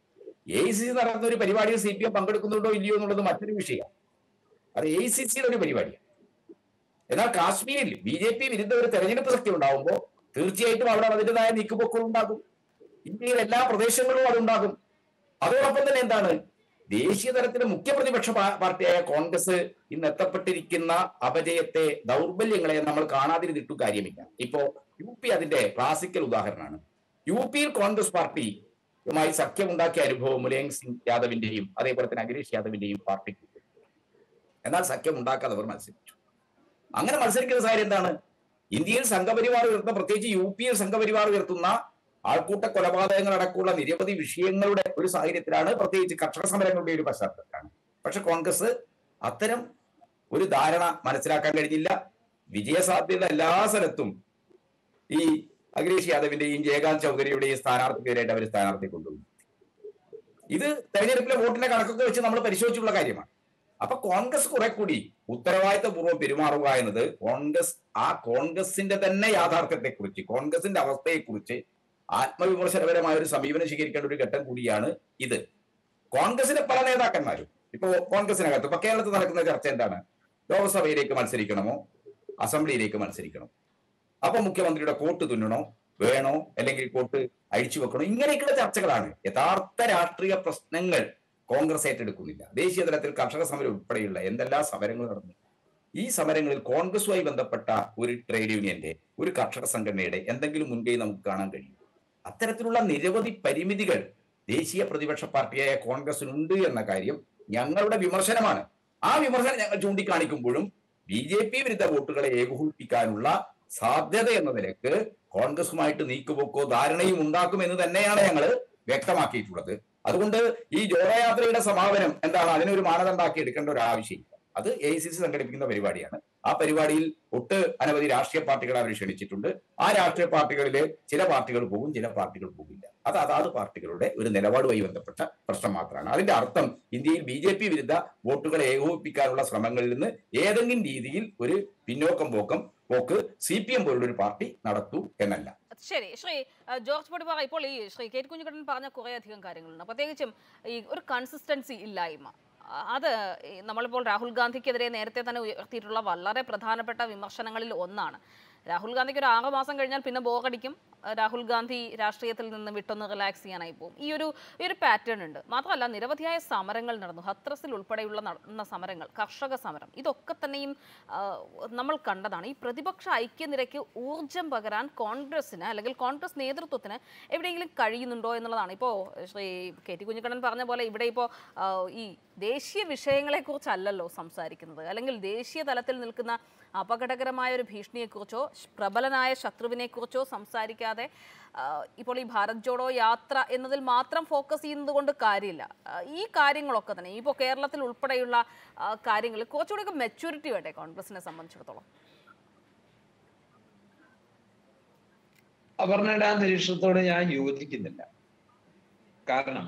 എ സി സി നടന്ന ഒരു പരിപാടിയിൽ സി പി എം പങ്കെടുക്കുന്നുണ്ടോ ഇല്ലയോ എന്നുള്ളത് മറ്റൊരു വിഷയമാണ് അത് എ സി സിയുടെ ഒരു പരിപാടിയാണ് എന്നാൽ കാശ്മീരിൽ ബി ജെ പി വിരുദ്ധ ഒരു തെരഞ്ഞെടുപ്പ് സഖ്യം ഉണ്ടാകുമ്പോൾ തീർച്ചയായിട്ടും അവിടെ അതിൻ്റെതായ നീക്കുപോക്കുകൾ ഉണ്ടാകും ഇന്ത്യയിലെ എല്ലാ പ്രദേശങ്ങളിലും അതുണ്ടാകും അതോടൊപ്പം തന്നെ എന്താണ് ദേശീയ തലത്തിലെ മുഖ്യ പ്രതിപക്ഷ പാ- പാർട്ടിയായ കോൺഗ്രസ് ഇന്ന് എത്തപ്പെട്ടിരിക്കുന്ന അപജയത്തെ ദൗർബല്യങ്ങളെ നമ്മൾ കാണാതിരുന്നിട്ടും കാര്യമില്ല ഇപ്പോ യു പി അതിന്റെ ക്ലാസിക്കൽ ഉദാഹരണമാണ് യു പിയിൽ കോൺഗ്രസ് പാർട്ടിയുമായി സഖ്യമുണ്ടാക്കിയ അനുഭവം മുലയങ് സിംഗ് യാദവിന്റെയും അതേപോലെ തന്നെ അഖിലേഷ് യാദവിന്റെയും പാർട്ടിക്ക് എന്നാൽ സഖ്യം ഉണ്ടാക്കാതെ അവർ മത്സരിച്ചു അങ്ങനെ മത്സരിക്കുന്ന സാഹചര്യം എന്താണ് ഇന്ത്യയിൽ സംഘപരിവാർ ഉയർത്തുന്ന പ്രത്യേകിച്ച് യു പിയിൽ സംഘപരിവാർ ഉയർത്തുന്ന ആൾക്കൂട്ട കൊലപാതകങ്ങൾ അടക്കമുള്ള നിരവധി വിഷയങ്ങളുടെ ഒരു സാഹചര്യത്തിലാണ് പ്രത്യേകിച്ച് കർഷക സമരങ്ങളുടെ ഒരു പശ്ചാത്തലത്തിലാണ് പക്ഷെ കോൺഗ്രസ് അത്തരം ഒരു ധാരണ മനസ്സിലാക്കാൻ കഴിഞ്ഞില്ല വിജയസാധ്യത എല്ലാ സ്ഥലത്തും ഈ അഖിലേഷ് യാദവിന്റെയും ജയകാന്ത് ചൗധരിയുടെയും സ്ഥാനാർത്ഥിക്കെതിരായിട്ട് അവർ സ്ഥാനാർത്ഥി കൊണ്ടുപോയി ഇത് തെരഞ്ഞെടുപ്പിലെ വോട്ടിന്റെ കണക്കൊക്കെ വെച്ച് നമ്മൾ പരിശോധിച്ചുള്ള കാര്യമാണ് അപ്പൊ കോൺഗ്രസ് കുറെ കൂടി ഉത്തരവാദിത്തപൂർവ്വം പെരുമാറുക എന്നത് കോൺഗ്രസ് ആ കോൺഗ്രസിന്റെ തന്നെ യാഥാർത്ഥ്യത്തെക്കുറിച്ച് കോൺഗ്രസിന്റെ അവസ്ഥയെക്കുറിച്ച് ആത്മവിമർശനപരമായ ഒരു സമീപനം സ്വീകരിക്കേണ്ട ഒരു ഘട്ടം കൂടിയാണ് ഇത് കോൺഗ്രസിലെ പല നേതാക്കന്മാരും ഇപ്പോ കോൺഗ്രസിനകത്ത് ഇപ്പൊ കേരളത്തിൽ നടക്കുന്ന ചർച്ച എന്താണ് ലോക്സഭയിലേക്ക് മത്സരിക്കണമോ അസംബ്ലിയിലേക്ക് മത്സരിക്കണോ അപ്പൊ മുഖ്യമന്ത്രിയുടെ കോട്ട് തുന്നണോ വേണോ അല്ലെങ്കിൽ കോട്ട് അഴിച്ചു വെക്കണോ ഇങ്ങനെയൊക്കെയുള്ള ചർച്ചകളാണ് യഥാർത്ഥ രാഷ്ട്രീയ പ്രശ്നങ്ങൾ കോൺഗ്രസ് ഏറ്റെടുക്കുന്നില്ല ദേശീയ തലത്തിൽ കർഷക സമരം ഉൾപ്പെടെയുള്ള എന്തെല്ലാം സമരങ്ങൾ നടന്നു ഈ സമരങ്ങളിൽ കോൺഗ്രസുമായി ബന്ധപ്പെട്ട ഒരു ട്രേഡ് യൂണിയന്റെ ഒരു കർഷക സംഘടനയുടെ എന്തെങ്കിലും മുൻകൈ നമുക്ക് കാണാൻ കഴിയും അത്തരത്തിലുള്ള നിരവധി പരിമിതികൾ ദേശീയ പ്രതിപക്ഷ പാർട്ടിയായ കോൺഗ്രസിനുണ്ട് എന്ന കാര്യം ഞങ്ങളുടെ വിമർശനമാണ് ആ വിമർശനം ഞങ്ങൾ ചൂണ്ടിക്കാണിക്കുമ്പോഴും ബി ജെ പി വിരുദ്ധ വോട്ടുകളെ ഏകോപിപ്പിക്കാനുള്ള സാധ്യത എന്ന നിലക്ക് കോൺഗ്രസുമായിട്ട് നീക്കുപോക്കോ ധാരണയും ഉണ്ടാക്കും എന്ന് തന്നെയാണ് ഞങ്ങൾ വ്യക്തമാക്കിയിട്ടുള്ളത് അതുകൊണ്ട് ഈ ജോഡയാത്രയുടെ സമാപനം എന്താണ് അതിനൊരു മാനദണ്ഡമാക്കി എടുക്കേണ്ട ഒരു ആവശ്യമില്ല അത് എ സി സി സംഘടിപ്പിക്കുന്ന പരിപാടിയാണ് ആ പരിപാടിയിൽ ഒട്ട് അനവധി രാഷ്ട്രീയ പാർട്ടികളെ അവർ ക്ഷണിച്ചിട്ടുണ്ട് ആ രാഷ്ട്രീയ പാർട്ടികളിലെ ചില പാർട്ടികൾ പോകും ചില പാർട്ടികൾ പോകില്ല അത് അതാത് പാർട്ടികളുടെ ഒരു നിലപാടുമായി ബന്ധപ്പെട്ട പ്രശ്നം മാത്രമാണ് അതിന്റെ അർത്ഥം ഇന്ത്യയിൽ ബി ജെ പി വിരുദ്ധ വോട്ടുകളെ ഏകോപിപ്പിക്കാനുള്ള ശ്രമങ്ങളിൽ നിന്ന് ഏതെങ്കിലും രീതിയിൽ ഒരു പിന്നോക്കം പോക്കം പോക്ക് സി പി എം പോലുള്ള ഒരു പാർട്ടി നടത്തൂ എന്നല്ല ശരി ശ്രീ അഹ് ജോർജ് പൊടിപ്പാറ ഇപ്പോൾ ഈ ശ്രീ കെ ടി കുഞ്ഞിക്കണ്ണൻ പറഞ്ഞ കുറേ അധികം കാര്യങ്ങളുണ്ട് പ്രത്യേകിച്ചും ഈ ഒരു കൺസിസ്റ്റൻസി ഇല്ലായ്മ അത് ഈ നമ്മളിപ്പോൾ രാഹുൽ ഗാന്ധിക്കെതിരെ നേരത്തെ തന്നെ ഉയർത്തിയിട്ടുള്ള വളരെ പ്രധാനപ്പെട്ട വിമർശനങ്ങളിൽ ഒന്നാണ് രാഹുൽ ഗാന്ധിക്ക് ഒരു ആറ് മാസം കഴിഞ്ഞാൽ പിന്നെ ബോറടിക്കും അഹ് രാഹുൽ ഗാന്ധി രാഷ്ട്രീയത്തിൽ നിന്ന് വിട്ടൊന്ന് റിലാക്സ് ചെയ്യാനായി പോകും ഈ ഒരു ഈ ഒരു പാറ്റേൺ ഉണ്ട് മാത്രമല്ല നിരവധിയായ സമരങ്ങൾ നടന്നു ഹത്രസിൽ ഉൾപ്പെടെയുള്ള നടന്ന സമരങ്ങൾ കർഷക സമരം ഇതൊക്കെ തന്നെയും ആഹ്, നമ്മൾ കണ്ടതാണ് ഈ പ്രതിപക്ഷ ഐക്യനിരയ്ക്ക് ഊർജം പകരാൻ കോൺഗ്രസിന് അല്ലെങ്കിൽ കോൺഗ്രസ് നേതൃത്വത്തിന് എവിടെയെങ്കിലും കഴിയുന്നുണ്ടോ എന്നുള്ളതാണ് ഇപ്പോൾ ശ്രീ കെ ടി കുഞ്ഞിക്കണ്ണൻ പറഞ്ഞ പോലെ ഇവിടെ ഇപ്പോൾ ഈ ദേശീയ വിഷയങ്ങളെക്കുറിച്ചല്ലല്ലോ സംസാരിക്കുന്നത് അല്ലെങ്കിൽ ദേശീയ തലത്തിൽ നിൽക്കുന്ന അപകടകരമായ ഒരു ഭീഷണിയെക്കുറിച്ചോ ശ്- പ്രബലനായ ശത്രുവിനെക്കുറിച്ചോ സംസാരിക്കാതെ ആ, ഇപ്പോൾ ഈ ഭാരത് ജോഡോ യാത്ര എന്നതിൽ മാത്രം ഫോക്കസ് ചെയ്യുന്നത് കൊണ്ട് കാര്യമില്ല ആ, ഈ കാര്യങ്ങളൊക്കെ തന്നെ ഇപ്പോൾ കേരളത്തിൽ ഉൾപ്പെടെയുള്ള ആ, കാര്യങ്ങളിൽ കുറച്ചുകൂടെയൊക്കെ മെച്യൂരിറ്റി വേണ്ടേ കോൺഗ്രസിനെ സംബന്ധിച്ചിടത്തോളം അപർണയുടെ ആ നിരീക്ഷണത്തോട് ഞാൻ യോജിക്കുന്നില്ല കാരണം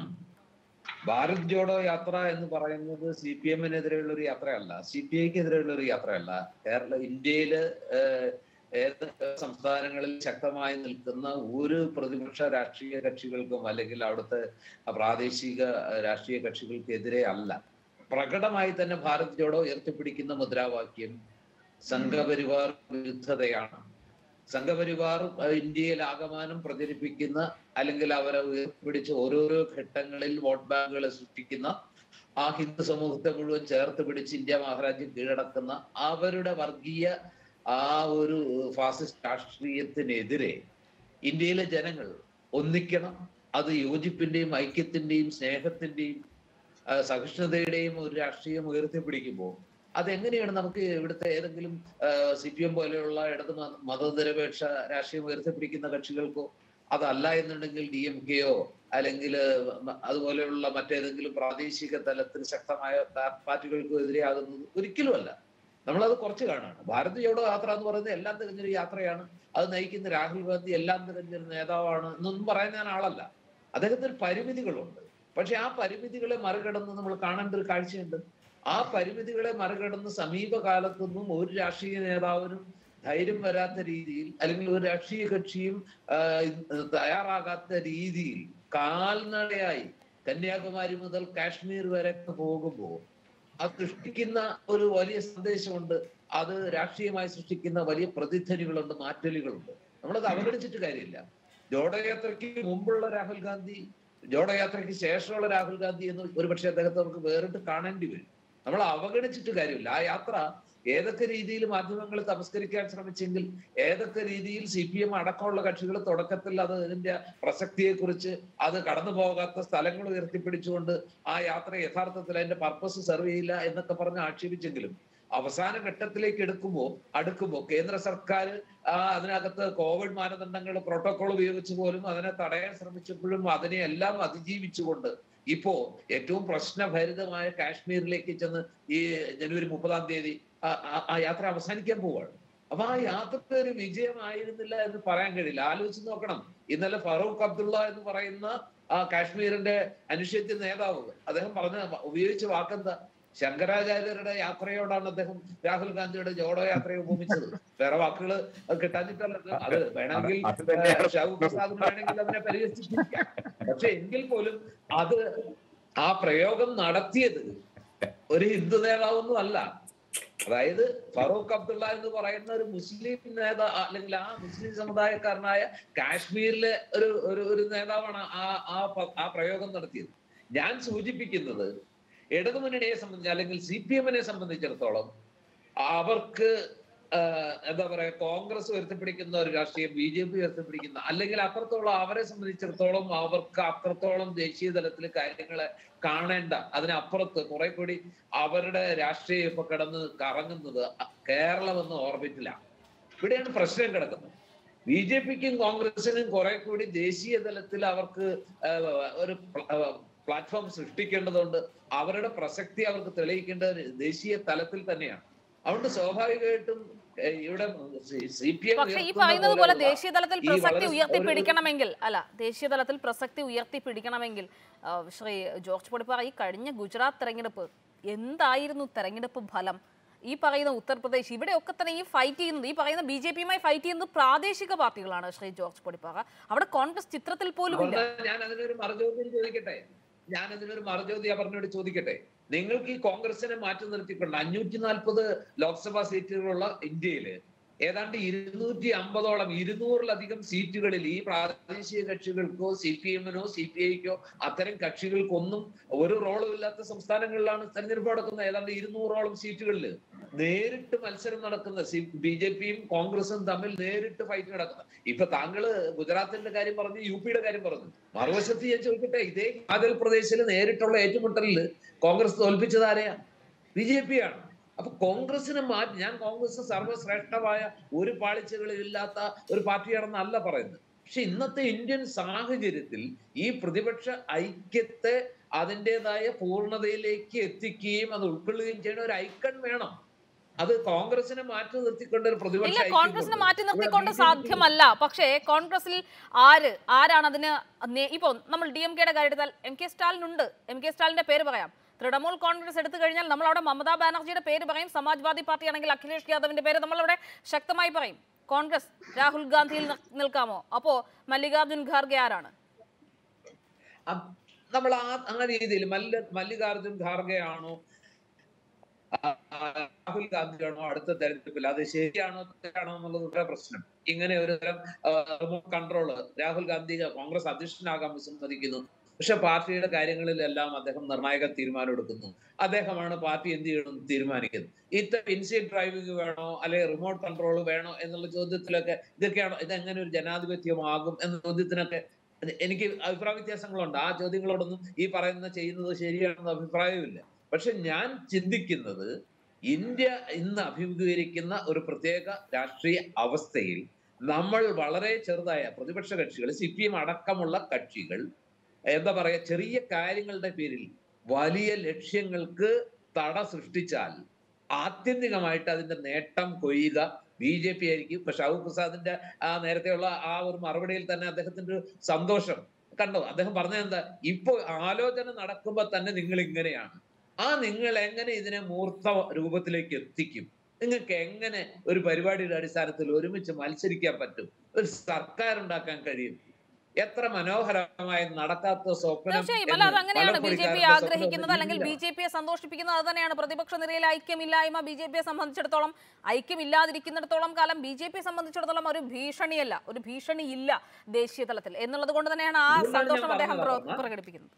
ഭാരത് ജോഡോ യാത്ര എന്ന് പറയുന്നത് സി പി എമ്മിനെതിരെയുള്ള ഒരു യാത്രയല്ല സി പി ഐക്ക് എതിരെയുള്ള ഒരു യാത്രയല്ല കേരള ഇന്ത്യയില് ഏഹ്, ഏത് സംസ്ഥാനങ്ങളിൽ ശക്തമായി നിൽക്കുന്ന ഒരു പ്രതിപക്ഷ രാഷ്ട്രീയ കക്ഷികൾക്കും അല്ലെങ്കിൽ അവിടുത്തെ പ്രാദേശിക രാഷ്ട്രീയ കക്ഷികൾക്കെതിരെ അല്ല പ്രകടമായി തന്നെ ഭാരത് ജോഡോ ഉയർത്തിപ്പിടിക്കുന്ന മുദ്രാവാക്യം സംഘപരിവാർ വിരുദ്ധതയാണ് സംഘപരിവാർ അഹ് ഇന്ത്യയിൽ ആകമാനം പ്രചരിപ്പിക്കുന്ന അല്ലെങ്കിൽ അവരെ ഉയർത്തിപ്പിടിച്ച് ഓരോരോ ഘട്ടങ്ങളിൽ വോട്ട് ബാങ്കുകളെ സൃഷ്ടിക്കുന്ന ആ ഹിന്ദു സമൂഹത്തെ മുഴുവൻ ചേർത്ത് പിടിച്ച് ഇന്ത്യ മഹാരാജ്യം കീഴടക്കുന്ന അവരുടെ വർഗീയ ആ ഒരു ഫാസിസ്റ്റ് രാഷ്ട്രീയത്തിനെതിരെ ഇന്ത്യയിലെ ജനങ്ങൾ ഒന്നിക്കണം അത് യോജിപ്പിന്റെയും ഐക്യത്തിന്റെയും സ്നേഹത്തിന്റെയും ആ, സഹിഷ്ണുതയുടെയും ഒരു രാഷ്ട്രീയം ഉയർത്തിപ്പിടിക്കുമ്പോൾ അതെങ്ങനെയാണ് നമുക്ക് ഇവിടുത്തെ ഏതെങ്കിലും സി പി എം പോലെയുള്ള ഇടത് മത- മതനിരപേക്ഷ രാഷ്ട്രീയം ഉയർത്തിപ്പിടിക്കുന്ന കക്ഷികൾക്കോ അതല്ല എന്നുണ്ടെങ്കിൽ ഡി എം കെയോ അല്ലെങ്കിൽ അതുപോലെയുള്ള മറ്റേതെങ്കിലും പ്രാദേശിക തലത്തിൽ ശക്തമായ പാ- പാർട്ടികൾക്കോ എതിരെയാകുന്നത് ഒരിക്കലുമല്ല നമ്മളത് കുറച്ച് കാണാണ് ഭാരത് ജോഡോ യാത്ര എന്ന് പറയുന്നത് എല്ലാം തികഞ്ഞൊരു യാത്രയാണ് അത് നയിക്കുന്ന രാഹുൽ ഗാന്ധി എല്ലാം തികഞ്ഞൊരു നേതാവാണ് എന്നൊന്നും പറയാൻ ഞാൻ ആളല്ല അദ്ദേഹത്തിന് പരിമിതികളുണ്ട് പക്ഷെ ആ പരിമിതികളെ മറികടന്ന് നമ്മൾ കാണേണ്ട ഒരു കാഴ്ചയുണ്ട് ആ പരിമിതികളെ മറികടന്ന് സമീപകാലത്തൊന്നും ഒരു രാഷ്ട്രീയ നേതാവിനും ധൈര്യം വരാത്ത രീതിയിൽ അല്ലെങ്കിൽ ഒരു രാഷ്ട്രീയ കക്ഷിയും ആ, തയ്യാറാകാത്ത രീതിയിൽ കാൽനടയായി കന്യാകുമാരി മുതൽ കാശ്മീർ വരെ പോകുമ്പോൾ അത് സൃഷ്ടിക്കുന്ന ഒരു വലിയ സന്ദേശമുണ്ട് അത് രാഷ്ട്രീയമായി സൃഷ്ടിക്കുന്ന വലിയ പ്രതിധ്വനികളുണ്ട് മാറ്റലുകളുണ്ട് നമ്മളത് അവഗണിച്ചിട്ട് കാര്യമില്ല ജോഡയാത്രയ്ക്ക് മുമ്പുള്ള രാഹുൽ ഗാന്ധി ജോഡയാത്രയ്ക്ക് ശേഷമുള്ള രാഹുൽ ഗാന്ധി എന്ന് ഒരുപക്ഷെ അദ്ദേഹത്തെ നമുക്ക് വേറിട്ട് കാണേണ്ടി വരും നമ്മൾ അവഗണിച്ചിട്ട് കാര്യമില്ല ആ യാത്ര ഏതൊക്കെ രീതിയിൽ മാധ്യമങ്ങൾ തമസ്കരിക്കാൻ ശ്രമിച്ചെങ്കിൽ ഏതൊക്കെ രീതിയിൽ സി പി എം അടക്കമുള്ള കക്ഷികൾ തുടക്കത്തിൽ അത് ഇതിന്റെ പ്രസക്തിയെക്കുറിച്ച് അത് കടന്നു പോകാത്ത സ്ഥലങ്ങൾ ഉയർത്തിപ്പിടിച്ചുകൊണ്ട് ആ യാത്ര യഥാർത്ഥത്തിൽ അതിന്റെ പർപ്പസ് സെർവ് ചെയ്യില്ല എന്നൊക്കെ പറഞ്ഞ് ആക്ഷേപിച്ചെങ്കിലും അവസാന ഘട്ടത്തിലേക്ക് എടുക്കുമ്പോൾ അടുക്കുമ്പോൾ കേന്ദ്ര സർക്കാർ ആ അതിനകത്ത് കോവിഡ് മാനദണ്ഡങ്ങൾ പ്രോട്ടോകോൾ ഉപയോഗിച്ച് പോലും അതിനെ തടയാൻ ശ്രമിച്ചപ്പോഴും അതിനെ എല്ലാം അതിജീവിച്ചുകൊണ്ട് ഇപ്പോ ഏറ്റവും പ്രശ്നഭരിതമായ കാശ്മീരിലേക്ക് ചെന്ന് ഈ ജനുവരി മുപ്പതാം തീയതി ആ- ആ- ആ യാത്ര അവസാനിക്കാൻ പോവാണ് അപ്പൊ ആ യാത്ര ഒരു വിജയമായിരുന്നില്ല എന്ന് പറയാൻ കഴിയില്ല ആലോചിച്ച് നോക്കണം ഇന്നലെ ഫറൂഖ് അബ്ദുള്ള എന്ന് പറയുന്ന ആ കാശ്മീരിന്റെ അനുഷേദ്യ നേതാവ് അദ്ദേഹം പറഞ്ഞ ഉപയോഗിച്ച വാക്കെന്താ ശങ്കരാചാര്യരുടെ യാത്രയോടാണ് അദ്ദേഹം രാഹുൽ ഗാന്ധിയുടെ ജോഡോ യാത്രയെ ഉപമിച്ചത് വേറെ വാക്കുകൾ അത് കിട്ടാഞ്ഞിട്ടല്ല അത് വേണമെങ്കിൽ അത് തന്നെയാണ് ഷാഹു പ്രസാദിന് വേണമെങ്കിൽ അതിനെ പരിഹസിച്ചിരിക്കാം പക്ഷെ എങ്കിൽ പോലും അത് ആ പ്രയോഗം നടത്തിയത് ഒരു ഹിന്ദു നേതാവൊന്നും അല്ല അതായത് ഫറൂഖ് അബ്ദുള്ള എന്ന് പറയുന്ന ഒരു മുസ്ലിം നേതാ അല്ലെങ്കിൽ ആ മുസ്ലിം സമുദായക്കാരനായ കാശ്മീരിലെ ഒരു ഒരു ഒരു നേതാവാണ് ആ ആ പ- ആ പ്രയോഗം നടത്തിയത് ഞാൻ സൂചിപ്പിക്കുന്നത് ഇടതുമുന്നണിയെ സംബന്ധിച്ച് അല്ലെങ്കിൽ സി പി എമ്മിനെ സംബന്ധിച്ചിടത്തോളം അവർക്ക് ആഹ് എന്താ പറയാ കോൺഗ്രസ് ഉയർത്തിപ്പിടിക്കുന്ന ഒരു രാഷ്ട്രീയം ബി ജെ പി ഉയർത്തിപ്പിടിക്കുന്ന അല്ലെങ്കിൽ അത്രത്തോളം അവരെ സംബന്ധിച്ചിടത്തോളം അവർക്ക് അത്രത്തോളം ദേശീയ തലത്തിൽ കാര്യങ്ങളെ കാണേണ്ട അതിനപ്പുറത്ത് കുറെ കൂടി അവരുടെ രാഷ്ട്രീയം ഇപ്പൊ കിടന്ന് കറങ്ങുന്നത് കേരളം എന്ന ഓർബിറ്റിലാണ് ഇവിടെയാണ് പ്രശ്നം കിടക്കുന്നത് ബി ജെ പിക്കും കോൺഗ്രസിനും കുറെ കൂടി ദേശീയ തലത്തിൽ അവർക്ക് ആഹ് ഒരു പ്ല- ആഹ് പ്ലാറ്റ്ഫോം സൃഷ്ടിക്കേണ്ടതുണ്ട് അവരുടെ പ്രസക്തി അവർക്ക് തെളിയിക്കേണ്ടത് ദേശീയ തലത്തിൽ തന്നെയാണ് അതുകൊണ്ട് സ്വാഭാവികമായിട്ടും ഏഹ് ഇവിടെ സി പി എം പക്ഷേ ഈ പറയുന്നത് പോലെ ദേശീയ തലത്തിൽ പ്രസക്തി ഉയർത്തിപ്പിടിക്കണമെങ്കിൽ അല്ല ദേശീയ തലത്തിൽ പ്രസക്തി ഉയർത്തിപ്പിടിക്കണമെങ്കിൽ ആ, ശ്രീ ജോർജ് പൊടിപ്പാറ ഈ കഴിഞ്ഞ ഗുജറാത്ത് തെരഞ്ഞെടുപ്പ് എന്തായിരുന്നു തെരഞ്ഞെടുപ്പ് ഫലം ഈ പറയുന്ന ഉത്തർപ്രദേശ് ഇവിടെയൊക്കെ തന്നെ ഈ ഫൈറ്റ് ചെയ്യുന്നത് ഈ പറയുന്ന ബി ജെ പിയുമായി ഫൈറ്റ് ചെയ്യുന്നത് പ്രാദേശിക പാർട്ടികളാണ് ശ്രീ ജോർജ് പൊടിപ്പാറ അവിടെ കോൺഗ്രസ് ചിത്രത്തിൽ പോലും ഇല്ല ഞാൻ അതിനൊരു മറുചോദ്യം ചോദിക്കട്ടെ ഞാൻ അതിനൊരു മറുചോദ്യം പറഞ്ഞോട് ചോദിക്കട്ടെ നിങ്ങൾക്ക് ഈ കോൺഗ്രസിനെ മാറ്റി നിർത്തിക്കൊണ്ട് അഞ്ഞൂറ്റി നാൽപ്പത് ലോക്സഭാ സീറ്റുകളുള്ള ഇന്ത്യയില് ഏതാണ്ട് ഇരുന്നൂറ്റി അമ്പതോളം ഇരുന്നൂറിലധികം സീറ്റുകളിൽ ഈ പ്രാദേശിക കക്ഷികൾക്കോ സി പി എമ്മിനോ സി പി ഐക്കോ അത്തരം കക്ഷികൾക്കൊന്നും ഒരു റോളും ഇല്ലാത്ത സംസ്ഥാനങ്ങളിലാണ് തെരഞ്ഞെടുപ്പ് നടക്കുന്നത് ഏതാണ്ട് ഇരുന്നൂറോളം സീറ്റുകളിൽ നേരിട്ട് മത്സരം നടക്കുന്ന സി ബി ജെ പിയും കോൺഗ്രസും തമ്മിൽ നേരിട്ട് ഫൈറ്റ് നടക്കുന്നത് ഇപ്പൊ താങ്കള് ഗുജറാത്തിന്റെ കാര്യം പറഞ്ഞു യു പിയുടെ കാര്യം പറഞ്ഞു മറുവശത്ത് ഞാൻ ചോദിക്കട്ടെ ഇതേ ഹിമാചൽ പ്രദേശിൽ നേരിട്ടുള്ള ഏറ്റുമുട്ടലിൽ കോൺഗ്രസ് തോൽപ്പിച്ചത് ആരെയാ ബി ജെ പി ആണ് അപ്പൊ കോൺഗ്രസിനെ മാറ്റി ഞാൻ കോൺഗ്രസ് സർവ്വശ്രേഷ്ഠമായ ഒരു പാളിച്ചകളിൽ ഇല്ലാത്ത ഒരു പാർട്ടിയാണെന്നല്ല പറയുന്നത് പക്ഷെ ഇന്നത്തെ ഇന്ത്യൻ സാഹചര്യത്തിൽ ഈ പ്രതിപക്ഷ ഐക്യത്തെ അതിൻ്റെതായ പൂർണ്ണതയിലേക്ക് എത്തിക്കുകയും അത് ഉൾക്കൊള്ളുകയും ചെയ്യുന്ന ഒരു ഐക്കൺ വേണം അത് കോൺഗ്രസിനെ മാറ്റി നിർത്തിക്കൊണ്ട് ഒരു പ്രതിപക്ഷ ഇല്ല ഐക്യം കോൺഗ്രസിനെ കൊണ്ട് മാറ്റി ഇവിടെ നിർത്തിക്കൊണ്ട് BJP സാധ്യമല്ല പക്ഷേ കോൺഗ്രസിൽ ആര് ആരാണ് അതിന് നേ- ഇപ്പോ നമ്മൾ ഡി എം കെയുടെ കാര്യത്തിൽ എം കെ സ്റ്റാലിൻ ഉണ്ട് എം കെ സ്റ്റാലിന്റെ പേര് പറയാം തൃണമൂൽ കോൺഗ്രസ് എടുത്തു കഴിഞ്ഞാൽ നമ്മൾ അവിടെ മമതാ ബാനർജിയുടെ പേര് പറയും സമാജ്വാദി പാർട്ടി ആണെങ്കിൽ അഖിലേഷ് യാദവിന്റെ പേര് നമ്മൾ അവിടെ ശക്തമായി പറയും കോൺഗ്രസ് രാഹുൽ ഗാന്ധിയിൽ നി- നിൽക്കാമോ അപ്പോ മല്ലികാർജുൻ ഖാർഗെ ആരാണ് അ- നമ്മൾ ആ ആ രീതിയിൽ മല്ല മല്ലികാർജുൻ ഖാർഗെ ആണോ ആ, ആ, രാഹുൽ ഗാന്ധിയാണോ അടുത്ത തെരഞ്ഞെടുപ്പിൽ അത് ശരിയാണോ തെറ്റാണോ എന്നുള്ളത് ഇവിടെ പ്രശ്നം ഇങ്ങനെ ഒരു തരം റിമോട്ട് കൺട്രോള് രാഹുൽ ഗാന്ധി കോൺഗ്രസ് അധ്യക്ഷനാകാൻ വിസമ്മതിക്കുന്നു പക്ഷെ പാർട്ടിയുടെ കാര്യങ്ങളിലെല്ലാം അദ്ദേഹം നിർണായക തീരുമാനം എടുക്കുന്നു അദ്ദേഹമാണ് പാർട്ടി എന്ത് ചെയ്യണം എന്ന് തീരുമാനിക്കുന്നത് ഇത്തരം ഇൻസൈഡ് ഡ്രൈവിംഗ് വേണോ അല്ലെങ്കിൽ റിമോട്ട് കൺട്രോൾ വേണോ എന്നുള്ള ചോദ്യത്തിലൊക്കെ ഇതൊക്കെയാണോ ഇതെങ്ങനെ ഒരു ജനാധിപത്യമാകും എന്ന ചോദ്യത്തിനൊക്കെ അത് എനിക്ക് അഭിപ്രായ വ്യത്യാസങ്ങളുണ്ട് ആ ചോദ്യങ്ങളോടൊന്നും ഈ പറയുന്ന ചെയ്യുന്നത് ശരിയാണെന്ന് അഭിപ്രായമില്ല പക്ഷെ ഞാൻ ചിന്തിക്കുന്നത് ഇന്ത്യ ഇന്ന് അഭിമുഖീകരിക്കുന്ന ഒരു പ്രത്യേക രാഷ്ട്രീയ അവസ്ഥയിൽ നമ്മൾ വളരെ ചെറുതായ പ്രതിപക്ഷ കക്ഷികൾ സി പി എം അടക്കമുള്ള കക്ഷികൾ എന്താ പറയാ ചെറിയ കാര്യങ്ങളുടെ പേരിൽ വലിയ ലക്ഷ്യങ്ങൾക്ക് തട സൃഷ്ടിച്ചാൽ ആത്യന്തികമായിട്ട് അതിന്റെ നേട്ടം കൊയ്യുക ബി ജെ പി ആയിരിക്കും ഇപ്പൊ ഷാഹു പ്രസാദിന്റെ ആ നേരത്തെയുള്ള ആ ഒരു മറുപടിയിൽ തന്നെ അദ്ദേഹത്തിന്റെ ഒരു സന്തോഷം കണ്ടോ അദ്ദേഹം പറഞ്ഞത് എന്താ ഇപ്പൊ ആലോചന നടക്കുമ്പോ തന്നെ നിങ്ങൾ ഇങ്ങനെയാണ് ആ നിങ്ങൾ എങ്ങനെ ഇതിനെ മൂർത്ത രൂപത്തിലേക്ക് എത്തിക്കും നിങ്ങൾക്ക് എങ്ങനെ ഒരു പരിപാടിയുടെ അടിസ്ഥാനത്തിൽ ഒരുമിച്ച് മത്സരിക്കാൻ പറ്റും ഒരു സർക്കാർ ഉണ്ടാക്കാൻ കഴിയും എത്ര മനോഹരമായി നടക്കാത്ത സ്വപ്നം തീർച്ചയായും അല്ല അത് എന്ന് അങ്ങനെയാണ് ബി ജെ പി വളപ്പൊടിക്കാരന്റെ ആഗ്രഹിക്കുന്നത് അല്ലെങ്കിൽ ബി സ്വപ്നം ജെ പിയെ സന്തോഷിപ്പിക്കുന്നത് അത് തന്നെയാണ് പ്രതിപക്ഷ നിരയിൽ ഐക്യമില്ലായ്മ ബി ജെ പിയെ സംബന്ധിച്ചിടത്തോളം ഐക്യമില്ലാതിരിക്കുന്നിടത്തോളം കാലം ബി ജെ പിയെ സംബന്ധിച്ചിടത്തോളം ഒരു ഭീഷണിയല്ല ഒരു ഭീഷണി ഇല്ല ദേശീയ തലത്തിൽ എന്നുള്ളത് കൊണ്ട് തന്നെയാണ് ആ അതുകൊണ്ടാണ് ഞാൻ സന്തോഷം അദ്ദേഹം പറഞ്ഞത്, പ്ര- അപർണ. പ്രകടിപ്പിക്കുന്നത്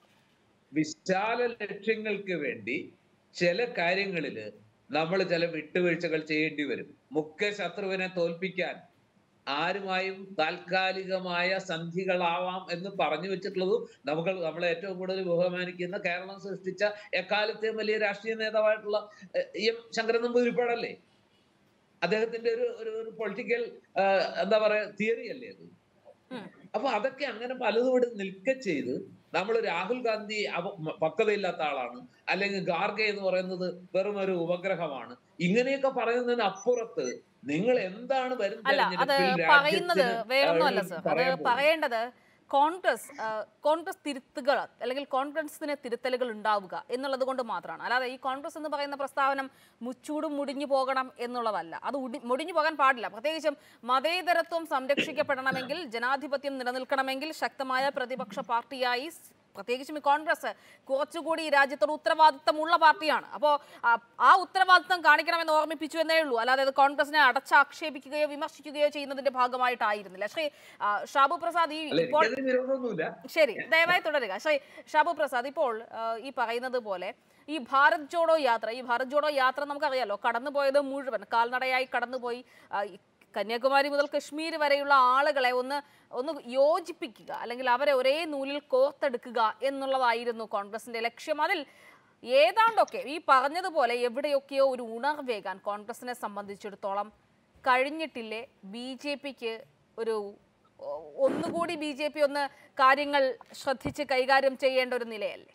വിശാല ലക്ഷ്യങ്ങൾക്ക് വേണ്ടി ചില കാര്യങ്ങളിൽ നമ്മൾ ചില വിട്ടുവീഴ്ചകൾ ചെയ്യേണ്ടി വരും മുഖ്യ ശത്രുവിനെ തോൽപ്പിക്കാൻ ആരുമായും താൽക്കാലികമായ സന്ധികളാവാം എന്ന് പറഞ്ഞു വെച്ചിട്ടുള്ളതും നമുക്ക് നമ്മളെ ഏറ്റവും കൂടുതൽ ബഹുമാനിക്കുന്ന കേരളം സൃഷ്ടിച്ച എക്കാലത്തെയും വലിയ രാഷ്ട്രീയ നേതാവായിട്ടുള്ള എ, എം ശങ്കരൻ നമ്പൂതിരിപ്പാടല്ലേ അദ്ദേഹത്തിന്റെ ഒരു ഒരു ഒരു പൊളിറ്റിക്കൽ എന്താ പറയാ തിയറി അല്ലേ അത് ഉം. അപ്പൊ അതൊക്കെ അങ്ങനെ പലതും ഇവിടെ നിൽക്ക ചെയ്ത് നമ്മൾ രാഹുൽ ഗാന്ധി അവ- മ- പക്വതയില്ലാത്ത ആളാണ് അല്ലെങ്കിൽ ഗാർഗെ എന്ന് പറയുന്നത് വെറും ഒരു ഉപഗ്രഹമാണ് ഇങ്ങനെയൊക്കെ പറയുന്നതിന് അപ്പുറത്ത് നിങ്ങൾ എന്താണ് വരും അല്ല അത് തെരഞ്ഞെടുപ്പിൽ പറയുന്നത് രാജ്യത്തിന് വേറൊന്നുമല്ല ഏഹ് സർ അത് പറയാൻ പോകുന്നത്? പറയേണ്ടത് കോൺഗ്രസ് ആ, കോൺഗ്രസ് തിരുത്തുകൾ അല്ലെങ്കിൽ കോൺഗ്രസിന് തിരുത്തലുകൾ ഉണ്ടാവുക എന്നുള്ളത് കൊണ്ട് മാത്രമാണ് അല്ലാതെ ഈ കോൺഗ്രസ് എന്ന് പറയുന്ന പ്രസ്താവന മുച്ചൂടും മുടിഞ്ഞു പോകണം എന്നുള്ളതല്ല അത് ഉടി- മുടിഞ്ഞു പോകാൻ പാടില്ല പ്രത്യേകിച്ചും മതേതരത്വം സംരക്ഷിക്കപ്പെടണമെങ്കിൽ ജനാധിപത്യം നിലനിൽക്കണമെങ്കിൽ ശക്തമായ പ്രതിപക്ഷ പാർട്ടിയായി സ് പ്രത്യേകിച്ചും ഈ കോൺഗ്രസ് കുറച്ചുകൂടി ഈ രാജ്യത്തോട് ഉത്തരവാദിത്തമുള്ള പാർട്ടിയാണ് അപ്പോൾ ആ ഉത്തരവാദിത്തം കാണിക്കണമെന്ന് ഓർമ്മിപ്പിച്ചു എന്നേ ഉള്ളൂ അല്ലാതെ അത് കോൺഗ്രസിനെ അടച്ചാക്ഷേപിക്കുകയോ വിമർശിക്കുകയോ ചെയ്യുന്നതിന്റെ ഭാഗമായിട്ടായിരുന്നില്ല ശ്രീ ആ, ഷാബു പ്രസാദ് ഈ അല്ല ഇപ്പോൾ എനിക്കതിന് വിരോധമൊന്നുമില്ല ശരി ദയവായി തുടരുക ശ്രീ ഷാബു പ്രസാദ് ഇപ്പോൾ ആ, ഈ പറയുന്നത് പോലെ ഈ ഭാരത് ജോഡോ യാത്ര ഈ ഭാരത് ജോഡോ യാത്ര നമുക്കറിയാലോ കടന്നുപോയത് മുഴുവൻ കാൽനടയായി കടന്നുപോയി ആ, ഈ കന്യാകുമാരി മുതൽ കശ്മീർ വരെയുള്ള ആളുകളെ ഒന്ന് ഒന്ന് യോജിപ്പിക്കുക അല്ലെങ്കിൽ അവരെ ഒരേ നൂലിൽ കോർത്തെടുക്കുക എന്നുള്ളതായിരുന്നു കോൺഗ്രസിന്റെ ലക്ഷ്യം അതിൽ ഏതാണ്ടൊക്കെ ഈ പറഞ്ഞതുപോലെ എവിടെയൊക്കെയോ ഒരു ഉണർവേകാൻ കോൺഗ്രസിനെ സംബന്ധിച്ചിടത്തോളം കഴിഞ്ഞിട്ടില്ലേ ബി ജെ പിക്ക് ഒരു ഒ- ഒന്നുകൂടി ബി ജെ പി ഒന്ന് കാര്യങ്ങൾ ശ്രദ്ധിച്ച് കൈകാര്യം ചെയ്യേണ്ട ഒരു നിലയല്ലേ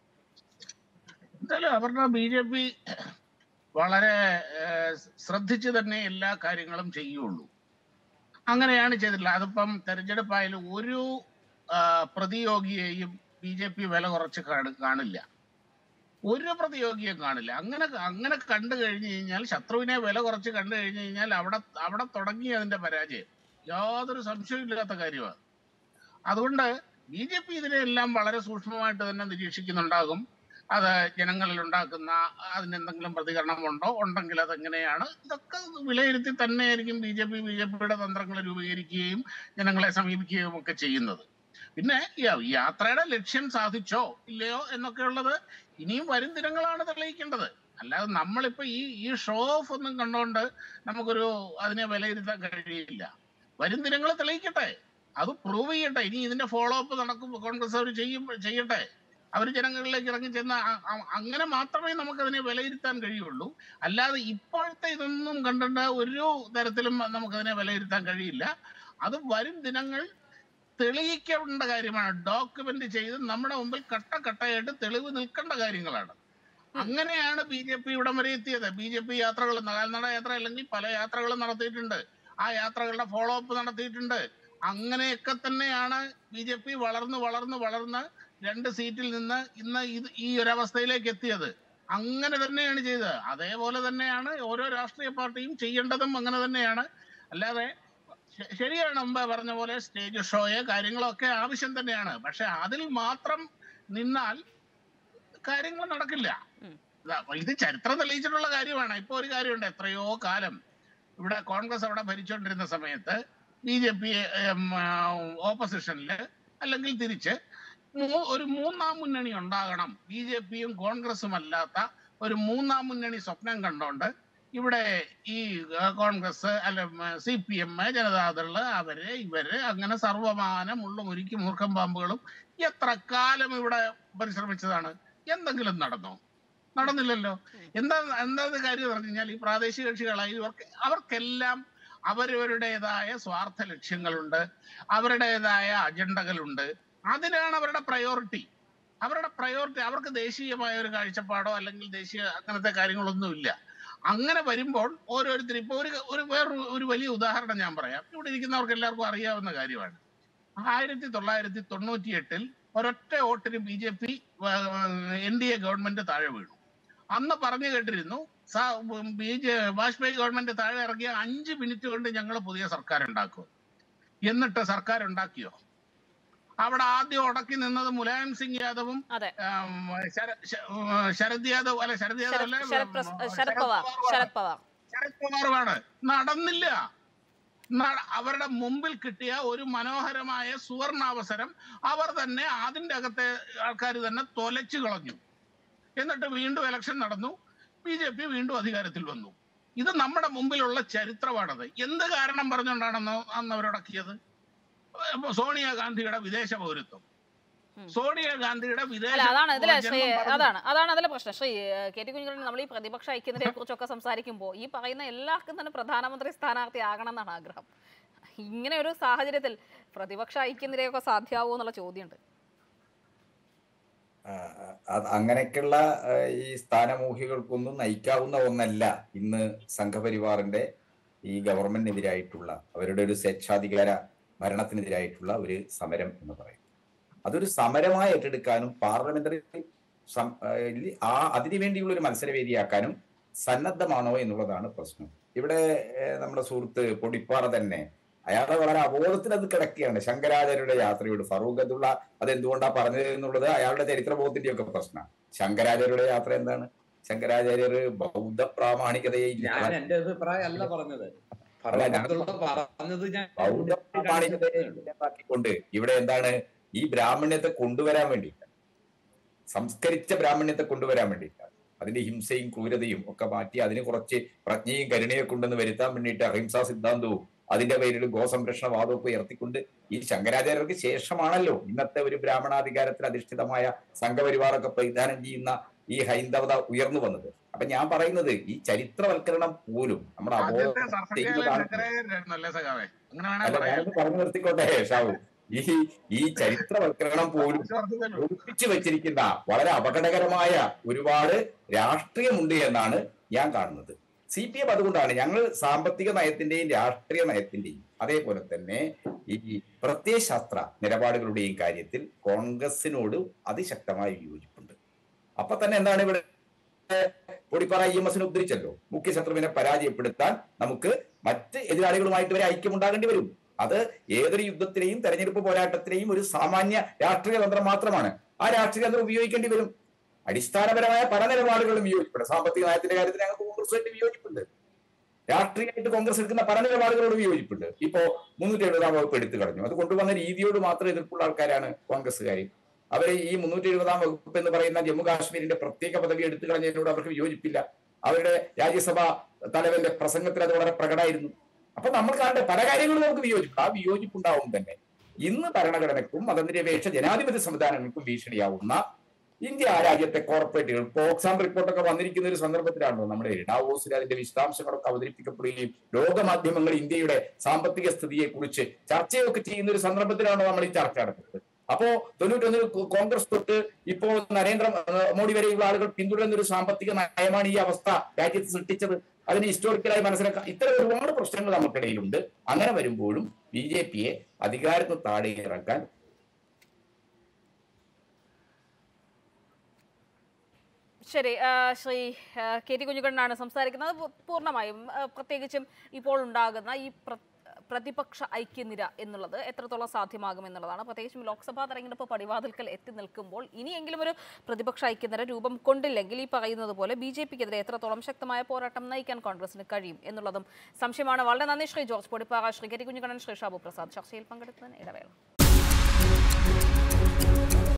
എന്തായാലും അവരുടെ ബി ജെ പി വളരെ ഏഹ്, ശ്രദ്ധിച്ച് തന്നെ എല്ലാ കാര്യങ്ങളും ചെയ്യുള്ളൂ അങ്ങനെയാണ് ചെയ്തിട്ടുള്ളത് അതിപ്പം തെരഞ്ഞെടുപ്പായാലും ഒരു ആ, പ്രതിയോഗിയെയും ബി ജെ പി വില കുറച്ച് കാണ- കാണില്ല ഒരു പ്രതിയോഗിയെ കാണില്ല അങ്ങനെ അങ്ങനെ കണ്ടു കഴിഞ്ഞു കഴിഞ്ഞാൽ ശത്രുവിനെ വില കുറച്ച് കണ്ടു കഴിഞ്ഞു കഴിഞ്ഞാൽ അവിടെ അവിടെ തുടങ്ങി അതിന്റെ പരാജയം യാതൊരു സംശയവും ഇല്ലാത്ത കാര്യമാണ് അതുകൊണ്ട് ബി ജെ പി ഇതിനെല്ലാം വളരെ സൂക്ഷ്മമായിട്ട് തന്നെ നിരീക്ഷിക്കുന്നുണ്ടാകും അത് ജനങ്ങളിൽ ഉണ്ടാക്കുന്ന അതിനെന്തെങ്കിലും പ്രതികരണമുണ്ടോ ഉണ്ടെങ്കിൽ അതെങ്ങനെയാണ് ഇതൊക്കെ വിലയിരുത്തി തന്നെയായിരിക്കും B J P B J പിയുടെ തന്ത്രങ്ങൾ രൂപീകരിക്കുകയും ജനങ്ങളെ സമീപിക്കുകയും ഒക്കെ ചെയ്യുന്നത് പിന്നെ യ- യാത്രയുടെ ലക്ഷ്യം സാധിച്ചോ ഇല്ലയോ എന്നൊക്കെ ഉള്ളത് ഇനിയും വരും ദിനങ്ങളാണ് തെളിയിക്കേണ്ടത് അല്ലാതെ നമ്മളിപ്പോ ഈ ഈ ഷോ ഓഫ് ഒന്നും കണ്ടുകൊണ്ട് നമുക്കൊരു അതിനെ വിലയിരുത്താൻ കഴിയില്ല വരും ദിനങ്ങൾ തെളിയിക്കട്ടെ അത് പ്രൂവ് ചെയ്യട്ടെ ഇനി ഇതിന്റെ ഫോളോ അപ്പ് നടക്കും കോൺഗ്രസ് അവർ ചെയ്യും ചെയ്യട്ടെ അവർ ജനങ്ങളിലേക്ക് ഇറങ്ങി ചെന്ന അ- അ- അങ്ങനെ മാത്രമേ നമുക്ക് അതിനെ വിലയിരുത്താൻ കഴിയുള്ളൂ അല്ലാതെ ഇപ്പോഴത്തെ ഇതൊന്നും കണ്ടിട്ട് ഒരു തരത്തിലും നമുക്കതിനെ വിലയിരുത്താൻ കഴിയില്ല അത് വരും ദിനങ്ങൾ തെളിയിക്കേണ്ട കാര്യമാണ് ഡോക്യുമെന്റ് ചെയ്ത് നമ്മുടെ മുമ്പിൽ കട്ട കട്ടയായിട്ട് തെളിവ് നിൽക്കേണ്ട കാര്യങ്ങളാണ് അങ്ങനെയാണ് ബി ജെ പി ഇവിടം വരെ എത്തിയത് ബി ജെ പി യാത്രകൾ കാൽനട യാത്ര അല്ലെങ്കിൽ പല യാത്രകളും നടത്തിയിട്ടുണ്ട് ആ യാത്രകളുടെ ഫോളോ അപ്പ് നടത്തിയിട്ടുണ്ട് അങ്ങനെയൊക്കെ തന്നെയാണ് ബി ജെ പി വളർന്ന് വളർന്ന് വളർന്ന് രണ്ട് സീറ്റിൽ നിന്ന് ഇന്ന് ഇത് ഈ ഒരു അവസ്ഥയിലേക്ക് എത്തിയത് അങ്ങനെ തന്നെയാണ് ചെയ്തത് അതേപോലെ തന്നെയാണ് ഓരോ രാഷ്ട്രീയ പാർട്ടിയും ചെയ്യേണ്ടതും അങ്ങനെ തന്നെയാണ് അല്ലാതെ ശ- ശരിയാണ് മുമ്പ് പറഞ്ഞ പോലെ സ്റ്റേജ് ഷോയെ കാര്യങ്ങളൊക്കെ ആവശ്യം തന്നെയാണ് പക്ഷെ അതിൽ മാത്രം നിന്നാൽ കാര്യങ്ങൾ നടക്കില്ല ഉം. ഇതാ, ഇത് ചരിത്രം തെളിയിച്ചിട്ടുള്ള കാര്യമാണ് ഇപ്പൊ ഒരു കാര്യമുണ്ട് എത്രയോ കാലം ഇവിടെ കോൺഗ്രസ് അവിടെ ഭരിച്ചുകൊണ്ടിരുന്ന സമയത്ത് ബി ജെ പി ഓപ്പോസിഷനിൽ അല്ലെങ്കിൽ തിരിച്ച് മൂ- ഒരു മൂന്നാം മുന്നണി ഉണ്ടാകണം ബി ജെ പിയും കോൺഗ്രസും അല്ലാത്ത ഒരു മൂന്നാം മുന്നണി സ്വപ്നം കണ്ടോണ്ട് ഇവിടെ ഈ ആ, കോൺഗ്രസ് അല്ല സി പി എം ജനതാദള് അവര് ഇവര് അങ്ങനെ സർവമാന മുള്ളും ഉരുക്കി മൂർഖം പാമ്പുകളും എത്ര കാലം ഇവിടെ പരിശ്രമിച്ചതാണ് എന്തെങ്കിലും നടന്നോ നടന്നില്ലല്ലോ എന്താ എന്താ ഇത് കാര്യം എന്ന് പറഞ്ഞു കഴിഞ്ഞാൽ ഈ പ്രാദേശിക കക്ഷികളായി ഇവർക്ക് അവർക്കെല്ലാം അവരവരുടേതായ സ്വാർത്ഥ ലക്ഷ്യങ്ങളുണ്ട് അവരുടേതായ അജണ്ടകളുണ്ട് അതിനാണ് അവരുടെ പ്രയോറിറ്റി അവരുടെ പ്രയോറിറ്റി അവർക്ക് ദേശീയമായ ഒരു കാഴ്ചപ്പാടോ അല്ലെങ്കിൽ ദേശീയ അങ്ങനത്തെ കാര്യങ്ങളൊന്നുമില്ല അങ്ങനെ വരുമ്പോൾ ഓരോരുത്തർ ഇപ്പൊ ഒരു ഒരു വേറൊരു ഒരു വലിയ ഉദാഹരണം ഞാൻ പറയാം ഇവിടെ ഇരിക്കുന്നവർക്ക് എല്ലാവർക്കും അറിയാവുന്ന കാര്യമാണ് ആയിരത്തി തൊള്ളായിരത്തി തൊണ്ണൂറ്റി എട്ടിൽ ഒരൊറ്റ വോട്ടിന് B J P N D A government താഴെ വീണു അന്ന് പറഞ്ഞു കേട്ടിരുന്നു സാ- ബി ജെ വാജ്പേയി ഗവൺമെന്റ് താഴെ ഇറങ്ങിയ അഞ്ച് മിനിറ്റ് കൊണ്ട് ഞങ്ങൾ പുതിയ സർക്കാർ ഉണ്ടാക്കും എന്നിട്ട് സർക്കാർ ഉണ്ടാക്കിയോ അവിടെ ആദ്യം ഉടക്കി നിന്നത് മുലായം സിംഗ് യാദവും അതെ ആം, ശര- ശ- ഉം, ശരത് യാദവ് അല്ല ശരത് യാദവ് അല്ല ശരത് ശരത് പ്രസ്- ഉം, ശരത് പവാർ പവാറുമാണ്. ശരത് പവാർ ശരത് പവാറുമാണ് നടന്നില്ല നട- അവരുടെ മുമ്പിൽ കിട്ടിയ ഒരു മനോഹരമായ സുവർണാവസരം അവർ തന്നെ അതിന്റെ അകത്തെ ആൾക്കാർ തന്നെ തൊലച്ചു കളഞ്ഞു എന്നിട്ട് വീണ്ടും ഇലക്ഷൻ നടന്നു ബി ജെ പി വീണ്ടും അധികാരത്തിൽ വന്നു ഇത് നമ്മുടെ മുമ്പിലുള്ള ചരിത്രമാണത് എന്ത് കാരണം പറഞ്ഞുകൊണ്ടാണെന്ന് അന്ന് അവരടക്കിയത് ഇപ്പൊ സോണിയാഗാന്ധിയുടെ വിദേശ പൗരത്വം ഉം. സോണിയാഗാന്ധിയുടെ വിദേശ അല്ല അതാണ് ഇതിലെ ശ്രീ ജന്മം പറഞ്ഞു. അതാണ് അതാണ് അതിലെ പ്രശ്നം ശ്രീ ഏഹ്, കെ ടി കുഞ്ഞുങ്ങളി നമ്മൾ ഈ പ്രതിപക്ഷ ഐക്യതയെ കുറിച്ചൊക്കെ സംസാരിക്കുമ്പോൾ ഈ പറയുന്ന എല്ലാവർക്കും തന്നെ പ്രധാനമന്ത്രി സ്ഥാനാർത്ഥി ആകണം എന്നാണ് ആഗ്രഹം ഇങ്ങനെ ഒരു സാഹചര്യത്തിൽ പ്രതിപക്ഷ ഐക്യനിരയൊക്കെ സാധ്യമാവോ എന്നുള്ള ചോദ്യമുണ്ട് ആ, അത് അങ്ങനെയൊക്കെയുള്ള ആ, ഈ സ്ഥാനമോഹികൾക്കൊന്നും നയിക്കാവുന്ന ഒന്നല്ല ഇന്ന് സംഘപരിവാറിന്റെ ഈ ഗവൺമെന്റിനെതിരായിട്ടുള്ള അവരുടെ ഒരു സ്വേച്ഛാധികാര ഭരണത്തിനെതിരായിട്ടുള്ള ഒരു സമരം എന്ന് പറയുന്നത് അതൊരു സമരമായി ഏറ്റെടുക്കാനും പാർലമെന്ററി സം- ആ, ഇല്ല- ആ അതിനുവേണ്ടിയുള്ള ഒരു മത്സരവേദിയാക്കാനും സന്നദ്ധമാണോ എന്നുള്ളതാണ് പ്രശ്നം ഇവിടെ ഏഹ്, നമ്മുടെ സുഹൃത്ത് പൊടിപ്പാറ തന്നെ അയാളെ വളരെ അബോധത്തിൽ അത് കിടക്കുകയാണ് ശങ്കരാചാര്യരുടെ യാത്രയോട് ഫറൂഖ് അബ്ദുള്ള അതെന്തുകൊണ്ടാ പറഞ്ഞത് എന്നുള്ളത് അയാളുടെ ചരിത്രബോധത്തിന്റെ ഒക്കെ പ്രശ്നമാണ് ശങ്കരാചാര്യരുടെ യാത്ര എന്താണ് ശങ്കരാചാര്യർ ബൗദ്ധ പ്രാമാണികതയെ ഞാൻ എന്റെ അഭിപ്രായം അല്ല പറഞ്ഞത് അല്ല, ഞാൻ- ഫറൂഖ് പറഞ്ഞത് ഞാൻ ബൗദ്ധ പ്രാമാണികതയെ ഇല്ലാതാക്കിക്കൊണ്ട് ഇവിടെ എന്താണ് ഈ ബ്രാഹ്മണ്യത്തെ കൊണ്ടുവരാൻ വേണ്ടിയിട്ട് സംസ്കരിച്ച ബ്രാഹ്മണ്യത്തെ കൊണ്ടുവരാൻ വേണ്ടിയിട്ടാണ് അതിന്റെ ഹിംസയും ക്രൂരതയും ഒക്കെ മാറ്റി അതിന് കുറച്ച് പ്രജ്ഞയും കരുണയും കൊണ്ടെന്ന് വരുത്താൻ വേണ്ടിയിട്ട് അഹിംസാ സിദ്ധാന്തവും അതിന്റെ പേരിൽ ഗോസംരക്ഷണ വാദമൊക്കെ ഉയർത്തിക്കൊണ്ട് ഈ ശങ്കരാചാര്യർക്ക് ശേഷമാണല്ലോ ഇന്നത്തെ ഒരു ബ്രാഹ്മണാധികാരത്തിൽ അധിഷ്ഠിതമായ സംഘപരിവാറൊക്കെ പരിധാനം ചെയ്യുന്ന ഈ ഹൈന്ദവത ഉയർന്നു വന്നത് അപ്പൊ ഞാൻ പറയുന്നത് ഈ ചരിത്രവൽക്കരണം പോലും നമ്മുടെ ആദ്യത്തെ അബോധം സർസംഘചാലയ ചെയ്യുന്നതാണ് ശങ്കരാചാര്യരായിരുന്നു അല്ലേ സഖാവേ അങ്ങനെ വേണേ അല്ല പറയാം ഞാനൊന്ന് പറഞ്ഞു നിർത്തിക്കോട്ടെ ഷാവു ഈ ഈ ചരിത്രവൽക്കരണം പോലും വിശ്വാസത്തിലല്ലോ. ഒളിപ്പിച്ചു വെച്ചിരിക്കുന്ന വളരെ അപകടകരമായ ഒരുപാട് രാഷ്ട്രീയമുണ്ട് എന്നാണ് ഞാൻ കാണുന്നത് സി പി എം അതുകൊണ്ടാണ് ഞങ്ങൾ സാമ്പത്തിക നയത്തിന്റെയും രാഷ്ട്രീയ നയത്തിന്റെയും അതേപോലെ തന്നെ ഈ പ്രത്യയശാസ്ത്ര നിലപാടുകളുടെയും കാര്യത്തിൽ കോൺഗ്രസിനോട് അതിശക്തമായ വിയോജിപ്പുണ്ട് അപ്പൊ തന്നെ എന്താണ് ഇവിടെ പൊടിപ്പാറ ഇ എം എസിനെ ഉദ്ധരിച്ചല്ലോ മുഖ്യ ശത്രുവിനെ പരാജയപ്പെടുത്താൻ നമുക്ക് മറ്റ് എതിരാളികളുമായിട്ട് വരെ ഐക്യമുണ്ടാകേണ്ടി വരും അത് ഏതൊരു യുദ്ധത്തിനെയും തെരഞ്ഞെടുപ്പ് പോരാട്ടത്തിനെയും ഒരു സാമാന്യ രാഷ്ട്രീയ തന്ത്രം മാത്രമാണ് ആ രാഷ്ട്രീയ തന്ത്രം ഉപയോഗിക്കേണ്ടി വരും അടിസ്ഥാനപരമായ പല നിലപാടുകളും വിയോജിപ്പുണ്ട് സാമ്പത്തിക നയത്തിന്റെ കാര്യത്തിൽ ഞങ്ങൾക്ക് കോൺഗ്രസുമായിട്ട് വിയോജിപ്പുണ്ട് രാഷ്ട്രീയമായിട്ട് കോൺഗ്രസ് എടുക്കുന്ന പല നിലപാടുകളോട് വിയോജിപ്പുണ്ട് ഇപ്പോ മുന്നൂറ്റി എഴുപതാം വകുപ്പ് എടുത്തു കളഞ്ഞു അത് കൊണ്ടുവന്ന രീതിയോട് മാത്രം എതിർപ്പുള്ള ആൾക്കാരാണ് കോൺഗ്രസ്സുകാർ അവരെ ഈ മുന്നൂറ്റി എഴുപതാം വകുപ്പ് എന്ന് പറയുന്ന ജമ്മു കാശ്മീരിന്റെ പ്രത്യേക പദവി എടുത്തു കളഞ്ഞതിനോട് അവർക്ക് വിയോജിപ്പില്ല അവരുടെ രാജ്യസഭാ തലവന്റെ പ്രസംഗത്തിൽ അത് വളരെ പ്രകടമായിരുന്നു അപ്പൊ നമ്മൾ കാണേണ്ട പല കാര്യങ്ങളും നമുക്ക് വിയോജിപ്പ് ആ വിയോജിപ്പുണ്ടാവും തന്നെ ഇന്ന് ഭരണഘടനയ്ക്കും മതനിരപേക്ഷ ജനാധിപത്യ സംവിധാനങ്ങൾക്കും ഭീഷണിയാവുന്ന ഇന്ത്യ രാജ്യത്തെ കോർപ്പറേറ്റുകൾ പോക്സാം റിപ്പോർട്ടൊക്കെ വന്നിരിക്കുന്ന ഒരു സന്ദർഭത്തിലാണല്ലോ നമ്മുടെ ഡാവോസിൽ അതിന്റെ വിശദാംശങ്ങളൊക്കെ അവതരിപ്പിക്കപ്പെടുകയും ലോകമാധ്യമങ്ങൾ ഇന്ത്യയുടെ സാമ്പത്തിക സ്ഥിതിയെ കുറിച്ച് ചർച്ചയൊക്കെ ചെയ്യുന്ന ഒരു സന്ദർഭത്തിലാണോ നമ്മൾ ഈ ചർച്ച നടത്തുന്നത് അപ്പോ തൊണ്ണൂറ്റൊന്നിൽ കോ- കോൺഗ്രസ് തൊട്ട് ഇപ്പോ നരേന്ദ്ര ഏഹ് മോഡി വരെയുള്ള ആളുകൾ പിന്തുടരുന്ന ഒരു സാമ്പത്തിക നയമാണ് ഈ അവസ്ഥ രാജ്യത്ത് സൃഷ്ടിച്ചത് അതിന് ഹിസ്റ്റോറിക്കലായി മനസ്സിലാക്കാം ഇത്തരം ഒരുപാട് പ്രശ്നങ്ങൾ നമുക്കിടയിലുണ്ട് അങ്ങനെ വരുമ്പോഴും ബി ജെ പിയെ അധികാരത്തിന് താഴെ ഇറക്കാൻ ശരി ആ, ശ്രീ ആ, കെ ടി കുഞ്ഞുകണ്ണനാണ് സംസാരിക്കുന്നത് പൂ- പൂർണ്ണമായും ആ, പ്രത്യേകിച്ചും ഇപ്പോൾ ഉണ്ടാകുന്ന ഈ പ്ര- പ്രതിപക്ഷ ഐക്യനിര എന്നുള്ളത് എത്രത്തോളം സാധ്യമാകും എന്നുള്ളതാണ് പ്രത്യേകിച്ചും ലോക്സഭാ തെരഞ്ഞെടുപ്പ് പടിവാതിൽക്കൽ എത്തി നിൽക്കുമ്പോൾ ഇനിയെങ്കിലും ഒരു പ്രതിപക്ഷ ഐക്യനിര രൂപം കൊണ്ടില്ലെങ്കിൽ ഈ പറയുന്നത് പോലെ ബി ജെ പിക്കെതിരെ എത്രത്തോളം ശക്തമായ പോരാട്ടം നയിക്കാൻ കോൺഗ്രസിന് കഴിയും എന്നുള്ളതും സംശയമാണ് വളരെ നന്ദി Shri George Podippara Shri K T Kunhikannan Shri Shabu Prasad ചർച്ചയിൽ പങ്കെടുത്തതിന് ഇടവേള